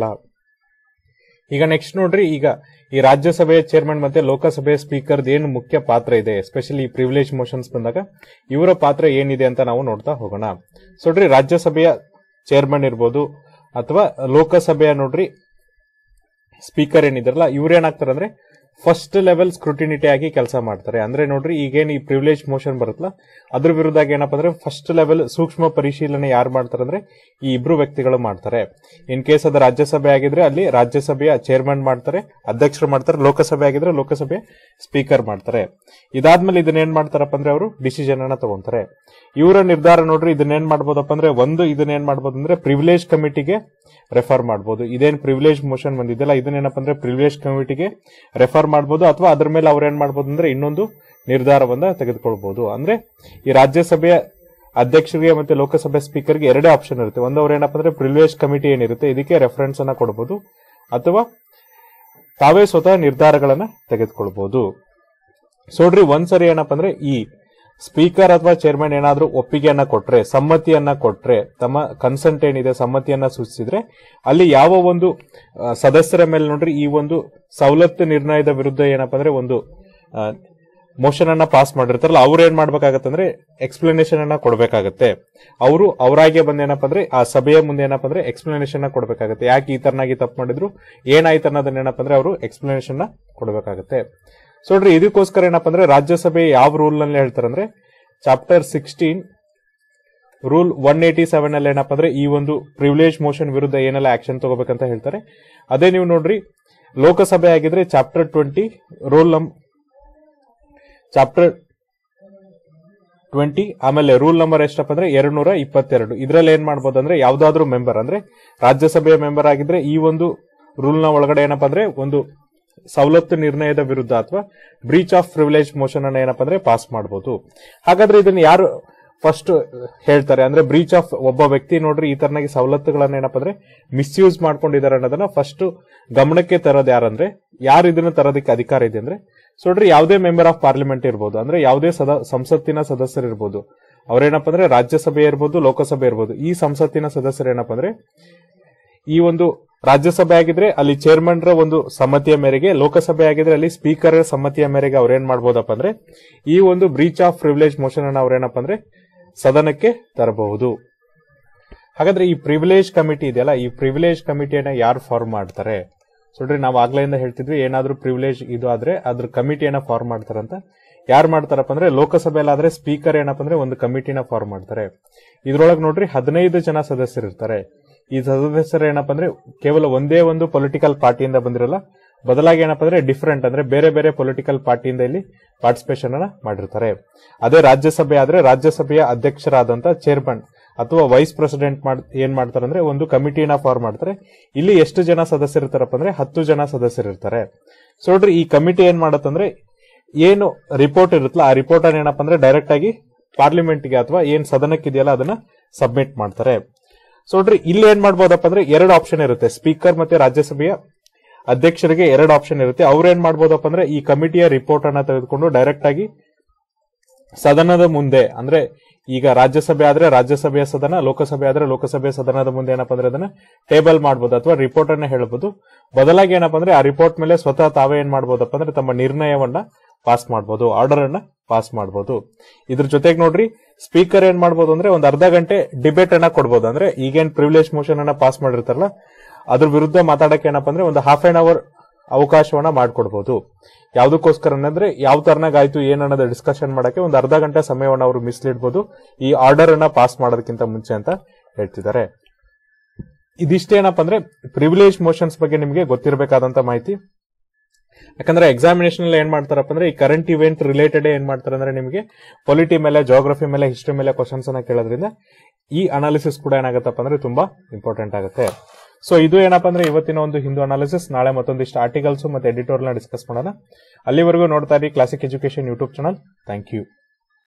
ಈಗ ನೆಕ್ಸ್ಟ್ ನೋಡ್ರಿ ಈಗ ಈ ರಾಜ್ಯಸಭೆಯ ಚೇರ್ಮನ್ ಮತ್ತೆ ಲೋಕಸಭೆಯ ಸ್ಪೀಕರ್ ಏನು ಮುಖ್ಯ ಪಾತ್ರ ಇದೆ ಎಸ್ಪೆಷಲಿ ಈ ಪ್ರಿವಿಲೇಜ್ ಮೋಷನ್ಸ್ ಬಂದಾಗ ಇವರ ಪಾತ್ರ ಏನಿದೆ ಅಂತ ನಾವು ನೋಡ್ತಾ ಹೋಗೋಣ ಸೊ ನೋಡ್ರಿ ರಾಜ್ಯಸಭೆಯ ಚೇರ್ಮನ್ ಇರ್ಬೋದು ಅಥವಾ ಲೋಕಸಭೆಯ ನೋಡ್ರಿ ಸ್ಪೀಕರ್ ಏನಿದಾರಲ್ಲ ಇವ್ರೇನಾಗ್ತಾರೆ ಅಂದ್ರೆ ಫಸ್ಟ್ ಲೆವೆಲ್ ಸ್ಕ್ರೂಟಿನಿಟಿ ಆಗಿ ಕೆಲಸ ಮಾಡ್ತಾರೆ ಅಂದ್ರೆ ನೋಡ್ರಿ ಈಗೇನು ಈ ಪ್ರಿವಿಲೇಜ್ ಮೋಷನ್ ಬರುತ್ತಲ್ಲ ಅದ್ರ ವಿರುದ್ಧ ಏನಪ್ಪ ಅಂದ್ರೆ ಫಸ್ಟ್ ಲೆವೆಲ್ ಸೂಕ್ಷ್ಮ ಪರಿಶೀಲನೆ ಯಾರು ಮಾಡ್ತಾರೆ ಅಂದ್ರೆ ಈ ಇಬ್ರು ವ್ಯಕ್ತಿಗಳು ಮಾಡ್ತಾರೆ ಇನ್ ಕೇಸ್ ಅದು ರಾಜ್ಯಸಭೆ ಆಗಿದ್ರೆ ಅಲ್ಲಿ ರಾಜ್ಯಸಭೆಯ ಚೇರ್ಮನ್ ಮಾಡ್ತಾರೆ ಅಧ್ಯಕ್ಷರು ಮಾಡ್ತಾರೆ ಲೋಕಸಭೆ ಆಗಿದ್ರೆ ಲೋಕಸಭೆ ಸ್ಪೀಕರ್ ಮಾಡ್ತಾರೆ ಇದಾದ್ಮೇಲೆ ಇದನ್ನೇನ್ ಮಾಡ್ತಾರಪ್ಪ ಅಂದ್ರೆ ಅವರು ಡಿಸಿಷನ್ ಅನ್ನ ತಗೊಂತಾರೆ ಇವರ ನಿರ್ಧಾರ ನೋಡ್ರಿ ಇದನ್ನೇನ್ ಮಾಡ್ಬೋದಪ್ಪ ಅಂದ್ರೆ ಒಂದು ಇದನ್ನೇನ್ ಮಾಡ್ಬೋದು ಅಂದ್ರೆ ಪ್ರಿವಿಲೇಜ್ ಕಮಿಟಿಗೆ ರೆಫರ್ ಮಾಡಬಹುದು ಇದೇನ್ ಪ್ರಿವಿಲೇಜ್ ಮೋಷನ್ ಬಂದಿದ್ದಲ್ಲ ಇದನ್ನೇನಪ್ಪ ಅಂದ್ರೆ ಪ್ರಿವಿಲೇಜ್ ಕಮಿಟಿಗೆ ರೆಫರ್ ಮಾಡಬಹುದು ಅಥವಾ ಅದ್ರ ಮೇಲೆ ಅವ್ರು ಏನ್ ಮಾಡ್ಬೋದು ಅಂದ್ರೆ ಇನ್ನೊಂದು ನಿರ್ಧಾರವನ್ನ ತೆಗೆದುಕೊಳ್ಬಹುದು ಅಂದ್ರೆ ಈ ರಾಜ್ಯಸಭೆಯ ಅಧ್ಯಕ್ಷರಿಗೆ ಮತ್ತೆ ಲೋಕಸಭೆ ಸ್ಪೀಕರ್ಗೆ ಎರಡೇ ಆಪ್ಷನ್ ಇರುತ್ತೆ ಒಂದು ಅವ್ರು ಏನಪ್ಪ ಅಂದ್ರೆ ಪ್ರಿವಿಲೇಜ್ ಕಮಿಟಿ ಏನಿರುತ್ತೆ ಇದಕ್ಕೆ ರೆಫರೆನ್ಸ್ ಅನ್ನ ಕೊಡಬಹುದು ಅಥವಾ ತಾವೇ ಸ್ವತಃ ನಿರ್ಧಾರಗಳನ್ನ ತೆಗೆದುಕೊಳ್ಬಹುದು ಸೊ ನೋಡ್ರಿ ಒಂದ್ಸರಿ ಏನಪ್ಪ ಅಂದ್ರೆ ಈ ಸ್ಪೀಕರ್ ಅಥವಾ ಚೇರ್ಮನ್ ಏನಾದ್ರೂ ಒಪ್ಪಿಗೆಯನ್ನ ಕೊಟ್ರೆ ಸಮ್ಮತಿಯನ್ನ ಕೊಟ್ರೆ ತಮ್ಮ ಕನ್ಸೆಂಟ್ ಏನಿದೆ ಸಮ್ಮತಿಯನ್ನ ಸೂಚಿಸಿದ್ರೆ ಅಲ್ಲಿ ಯಾವ ಒಂದು ಆ, ಸದಸ್ಯರ ಮೇಲೆ ನೋಡ್ರಿ ಈ ಒಂದು ಸವಲತ್ತು ನಿರ್ಣಯದ ವಿರುದ್ಧ ಏನಪ್ಪ ಅಂದ್ರೆ ಒಂದು ಮೋಷನ್ ಅನ್ನ ಪಾಸ್ ಮಾಡಿರ್ತಾರಲ್ಲ ಅವ್ರು ಏನ್ ಮಾಡ್ಬೇಕಾಗತ್ತೆ ಅಂದ್ರೆ ಎಕ್ಸ್ಪ್ಲನೇಷನ್ ಅನ್ನ ಕೊಡ್ಬೇಕಾಗತ್ತೆ ಅವರು ಅವರಾಗೆ ಬಂದ್ ಏನಪ್ಪ ಅಂದ್ರೆ ಆ ಸಭೆಯ ಮುಂದೆ ಏನಪ್ಪ ಅಂದ್ರೆ ಎಕ್ಸ್ಪ್ಲನೇಷನ್ ನ ಕೊಡ್ಬೇಕಾಗತ್ತೆ ಯಾಕೆ ಈ ತರನಾಗಿ ತಪ್ಪು ಮಾಡಿದ್ರು ಏನಾಯ್ತು ಅನ್ನೋದನ್ನ ಏನಪ್ಪ ಅಂದ್ರೆ ಅವರು ಎಕ್ಸ್ಪ್ಲನೇಷನ್ ನ ಕೊಡ್ಬೇಕಾಗತ್ತೆ ಸೊ ನೋಡ್ರಿ ಇದಕ್ಕೋಸ್ಕರ ಏನಪ್ಪ ಅಂದ್ರೆ ರಾಜ್ಯಸಭೆ ಯಾವ ರೂಲ್ ನಲ್ಲಿ ಹೇಳ್ತಾರೆ ಅಂದ್ರೆ chapter sixteen rule one eighty seven ಅಲ್ಲಿ ಏನಪ್ಪ ಅಂದ್ರೆ ಈ ಒಂದು ಪ್ರಿವಿಲೇಜ್ ಮೋಷನ್ ವಿರುದ್ಧ ಏನೆಲ್ಲ ಆಕ್ಷನ್ ತಗೋಬೇಕಂತ ಹೇಳ್ತಾರೆ ಅದೇ ನೀವು ನೋಡ್ರಿ ಲೋಕಸಭೆ ಆಗಿದ್ರೆ ಚಾಪ್ಟರ್ ಟ್ವೆಂಟಿ ರೂಲ್ ನಂ ಚಾಪ್ಟರ್ ಟ್ವೆಂಟಿ ಆಮೇಲೆ ರೂಲ್ ನಂಬರ್ ಎಷ್ಟಪ್ಪ ಅಂದ್ರೆ ಎರಡ್ ನೂರ ಇಪ್ಪತ್ತೆರಡು ಇದ್ರಲ್ಲಿ ಏನ್ ಮಾಡ್ಬೋದು ಅಂದ್ರೆ ಯಾವ್ದಾದ್ರು ಮೆಂಬರ್ ಅಂದ್ರೆ ರಾಜ್ಯಸಭೆಯ ಮೆಂಬರ್ ಆಗಿದ್ರೆ ಈ ಒಂದು ರೂಲ್ ನ ಒಳಗಡೆ ಏನಪ್ಪ ಅಂದ್ರೆ ಒಂದು ಸವಲತ್ತು ನಿರ್ಣಯದ ವಿರುದ್ಧ ಅಥವಾ ಬ್ರೀಚ್ ಆಫ್ ಪ್ರಿವಿಲೇಜ್ ಮೋಷನ್ ಅನ್ನ ಏನಪ್ಪ ಅಂದ್ರೆ ಪಾಸ್ ಮಾಡಬಹುದು ಹಾಗಾದ್ರೆ ಇದನ್ನ ಯಾರು ಫಸ್ಟ್ ಹೇಳ್ತಾರೆ ಅಂದ್ರೆ ಬ್ರೀಚ್ ಆಫ್ ಒಬ್ಬ ವ್ಯಕ್ತಿ ನೋಡ್ರಿ ಈ ತರನಾಗಿ ಸವಲತ್ತುಗಳನ್ನ ಏನಪ್ಪ ಅಂದ್ರೆ ಮಿಸ್ಯೂಸ್ ಮಾಡ್ಕೊಂಡಿದ್ದಾರೆ ಅನ್ನೋದನ್ನ ಫಸ್ಟ್ ಗಮನಕ್ಕೆ ತರೋದು ಯಾರಂದ್ರೆ ಯಾರು ಇದನ್ನ ತರೋದಕ್ಕೆ ಅಧಿಕಾರ ಇದೆ ಅಂದ್ರೆ ಸೊ ನೋಡ್ರಿ ಯಾವುದೇ ಮೆಂಬರ್ ಆಫ್ ಪಾರ್ಲಿಮೆಂಟ್ ಇರ್ಬೋದು ಅಂದ್ರೆ ಯಾವುದೇ ಸದ ಸಂಸತ್ತಿನ ಸದಸ್ಯರು ಇರ್ಬೋದು ಅವ್ರೇನಪ್ಪ ಅಂದ್ರೆ ರಾಜ್ಯಸಭೆ ಇರ್ಬೋದು ಲೋಕಸಭೆ ಇರ್ಬೋದು ಈ ಸಂಸತ್ತಿನ ಸದಸ್ಯರು ಏನಪ್ಪ ಅಂದ್ರೆ ಈ ಒಂದು ರಾಜ್ಯಸಭೆ ಆಗಿದ್ರೆ ಅಲ್ಲಿ ಚೇರ್ಮನ್ ರ ಒಂದು ಸಮ್ಮತಿಯ ಮೇರೆಗೆ ಲೋಕಸಭೆ ಆಗಿದ್ರೆ ಅಲ್ಲಿ ಸ್ಪೀಕರ್ ಸಮ್ಮತಿಯ ಮೇರೆಗೆ ಅವ್ರೇನ್ ಮಾಡ್ಬೋದಪ್ಪ ಅಂದ್ರೆ ಈ ಒಂದು ಬ್ರೀಚ್ ಆಫ್ ಪ್ರಿವಿಲೇಜ್ ಮೋಷನ್ ಅನ್ನ ಅವ್ರೇನಪ್ಪ ಅಂದ್ರೆ ಸದನಕ್ಕೆ ತರಬಹುದು ಹಾಗಾದ್ರೆ ಈ ಪ್ರಿವಿಲೇಜ್ ಕಮಿಟಿ ಇದೆಯಲ್ಲ ಈ ಪ್ರಿವಿಲೇಜ್ ಕಮಿಟಿಯನ್ನ ಯಾರು ಫಾರ್ಮ್ ಮಾಡ್ತಾರೆ ಸೊ ನೋಡ್ರಿ ನಾವು ಆಗ್ಲಿಂದ ಹೇಳ್ತಿದ್ವಿ ಏನಾದ್ರೂ ಪ್ರಿವಿಲೇಜ್ ಇದು ಆದ್ರೆ ಅದ್ರ ಕಮಿಟಿಯನ್ನ ಫಾರ್ಮ್ ಮಾಡ್ತಾರಂತ ಯಾರು ಮಾಡ್ತಾರಪ್ಪ ಅಂದ್ರೆ ಲೋಕಸಭೆಯಲ್ಲಾದ್ರೆ ಸ್ಪೀಕರ್ ಏನಪ್ಪ ಅಂದ್ರೆ ಒಂದು ಕಮಿಟಿನ ಫಾರ್ಮ್ ಮಾಡ್ತಾರೆ ಇದ್ರೊಳಗೆ ನೋಡ್ರಿ ಹದಿನೈದು ಜನ ಸದಸ್ಯರು ಇರ್ತಾರೆ ಈ ಸದಸ್ಯರು ಏನಪ್ಪ ಅಂದ್ರೆ ಕೇವಲ ಒಂದೇ ಒಂದು ಪೊಲಿಟಿಕಲ್ ಪಾರ್ಟಿಯಿಂದ ಬಂದಿರಲ್ಲ ಬದಲಾಗಿ ಏನಪ್ಪ ಅಂದ್ರೆ ಡಿಫರೆಂಟ್ ಅಂದ್ರೆ ಬೇರೆ ಬೇರೆ ಪೊಲಿಟಿಕಲ್ ಪಾರ್ಟಿಯಿಂದ ಇಲ್ಲಿ ಪಾರ್ಟಿಸಿಪೇಷನ್ ಅನ್ನ ಮಾಡಿರ್ತಾರೆ ಅದೇ ರಾಜ್ಯಸಭೆ ಆದ್ರೆ ರಾಜ್ಯಸಭೆಯ ಅಧ್ಯಕ್ಷರಾದಂತ ಚೇರ್ಮನ್ ಅಥವಾ ವೈಸ್ ಪ್ರೆಸಿಡೆಂಟ್ ಮಾಡ್ ಏನ್ ಮಾಡ್ತಾರೆ ಅಂದ್ರೆ ಒಂದು ಕಮಿಟಿನ ಫಾರ್ಮ್ ಮಾಡ್ತಾರೆ ಇಲ್ಲಿ ಎಷ್ಟು ಜನ ಸದಸ್ಯರಿರ್ತಾರಪ್ಪ ಅಂದ್ರೆ ಹತ್ತು ಜನ ಸದಸ್ಯರಿರ್ತಾರೆ ಸೊ ನೋಡ್ರಿ ಈ ಕಮಿಟಿ ಏನ್ ಮಾಡತ್ತಂದ್ರೆ ಏನು ರಿಪೋರ್ಟ್ ಇರುತ್ತಲ್ಲ ಆ ರಿಪೋರ್ಟ್ ಅನ್ನ ಏನಪ್ಪ ಅಂದ್ರೆ ಡೈರೆಕ್ಟ್ ಆಗಿ ಪಾರ್ಲಿಮೆಂಟ್ಗೆ ಅಥವಾ ಏನ್ ಸದನಕ್ಕಿದೆಯಲ್ಲ ಅದನ್ನ ಸಬ್ಮಿಟ್ ಮಾಡ್ತಾರೆ ಸೊ ನೋಡ್ರಿ ಇಲ್ಲಿ ಏನ್ ಮಾಡ್ಬೋದಪ್ಪ ಅಂದ್ರೆ ಎರಡು ಆಪ್ಷನ್ ಇರುತ್ತೆ ಸ್ಪೀಕರ್ ಮತ್ತೆ ರಾಜ್ಯಸಭೆಯ ಅಧ್ಯಕ್ಷರಿಗೆ ಎರಡು ಆಪ್ಷನ್ ಇರುತ್ತೆ ಅವ್ರು ಏನ್ ಮಾಡ್ಬೋದಪ್ಪ ಅಂದ್ರೆ ಈ ಕಮಿಟಿಯ ರಿಪೋರ್ಟ್ ಅನ್ನ ತೆಗೆದುಕೊಂಡು ಡೈರೆಕ್ಟ್ ಆಗಿ ಸದನದ ಮುಂದೆ ಅಂದ್ರೆ ಈಗ ರಾಜ್ಯಸಭೆ ಆದ್ರೆ ರಾಜ್ಯಸಭೆಯ ಸದನ ಲೋಕಸಭೆ ಆದ್ರೆ ಲೋಕಸಭೆಯ ಸದನದ ಮುಂದೆ ಏನಪ್ಪ ಅಂದ್ರೆ ಅದನ್ನ ಟೇಬಲ್ ಮಾಡಬಹುದು ಅಥವಾ ರಿಪೋರ್ಟ್ ಅನ್ನ ಹೇಳ್ಬೋದು ಬದಲಾಗಿ ಏನಪ್ಪ ಅಂದ್ರೆ ಆ ರಿಪೋರ್ಟ್ ಮೇಲೆ ಸ್ವತಃ ತಾವೇ ಏನ್ ಮಾಡ್ಬೋದಪ್ಪ ಅಂದ್ರೆ ತಮ್ಮ ನಿರ್ಣಯವನ್ನ ಪಾಸ್ ಮಾಡಬಹುದು ಆರ್ಡರ್ ಅನ್ನ ಪಾಸ್ ಮಾಡಬಹುದು ಇದ್ರ ಜೊತೆಗೆ ನೋಡ್ರಿ ಸ್ಪೀಕರ್ ಏನ್ ಮಾಡ್ಬೋದು ಅಂದ್ರೆ ಒಂದ್ ಅರ್ಧ ಗಂಟೆ ಡಿಬೇಟ್ ಅನ್ನ ಕೊಡ್ಬೋದು ಅಂದ್ರೆ ಈಗೇನ್ ಪ್ರಿವಿಲೇಜ್ ಮೋಷನ್ ಅನ್ನ ಪಾಸ್ ಮಾಡಿರ್ತಾರಲ್ಲ ಅದ್ರ ವಿರುದ್ಧ ಮಾತಾಡಕ್ಕೆ ಏನಪ್ಪ ಅಂದ್ರೆ ಒಂದು ಹಾಫ್ ಆನ್ ಅವರ್ ಅವಕಾಶವನ್ನ ಮಾಡ್ಕೊಡ್ಬೋದು ಯಾವ್ದಕ್ಕೋಸ್ಕರ ಅಂದ್ರೆ ಯಾವ ತರನಾಗಾಯ್ತು ಏನನ್ನೋದು ಡಿಸ್ಕಷನ್ ಮಾಡಕ್ಕೆ ಒಂದು ಅರ್ಧ ಗಂಟೆ ಸಮಯವನ್ನ ಅವರು ಮೀಸಲಿಡ್ಬೋದು ಈ ಆರ್ಡರ್ ಅನ್ನ ಪಾಸ್ ಮಾಡೋದಕ್ಕಿಂತ ಮುಂಚೆ ಅಂತ ಹೇಳ್ತಿದ್ದಾರೆ ಇದಿಷ್ಟೇನಪ್ಪ ಅಂದ್ರೆ ಪ್ರಿವಿಲೇಜ್ ಮೋಷನ್ಸ್ ಬಗ್ಗೆ ನಿಮಗೆ ಗೊತ್ತಿರಬೇಕಾದಂತ ಮಾಹಿತಿ ಯಾಕಂದ್ರೆ ಎಕ್ಸಾಮಿನೇಷನ್ ಅಲ್ಲಿ ಏನ್ ಮಾಡ್ತಾರಪ್ಪ ಅಂದ್ರೆ ಈ ಕರೆಂಟ್ ಇವೆಂಟ್ ರಿಲೇಟೆಡ್ ಏನ್ ಮಾಡ್ತಾರೆ ಅಂದ್ರೆ ನಿಮಗೆ ಪೊಲಿಟಿ ಮೇಲೆ ಜೋಗ್ರಫಿ ಮೇಲೆ ಹಿಸ್ಟ್ರಿ ಮೇಲೆ ಕ್ವಶನ್ಸ್ ಅನ್ನ ಕೇಳೋದ್ರಿಂದ ಈ ಅನಾಲಿಸಿಸ್ ಕೂಡ ಏನಾಗತ್ತಪ್ಪ ಅಂದ್ರೆ ತುಂಬಾ ಇಂಪಾರ್ಟೆಂಟ್ ಆಗುತ್ತೆ ಸೊ ಇದು ಏನಪ್ಪ ಅಂದ್ರೆ ಇವತ್ತಿನ ಒಂದು ಹಿಂದೂ ಅನಾಲಿಸಿಸ್ ನಾಳೆ ಮತ್ತೊಂದಿಷ್ಟು ಆರ್ಟಿಕಲ್ಸ್ ಮತ್ತೆ ಎಡಿಟೋರ್ನ ಡಿಸ್ಕಸ್ ಮಾಡೋಣ ಅಲ್ಲಿವರೆಗೂ ನೋಡ್ತಾ ಇರಿ classic education YouTube channel thank you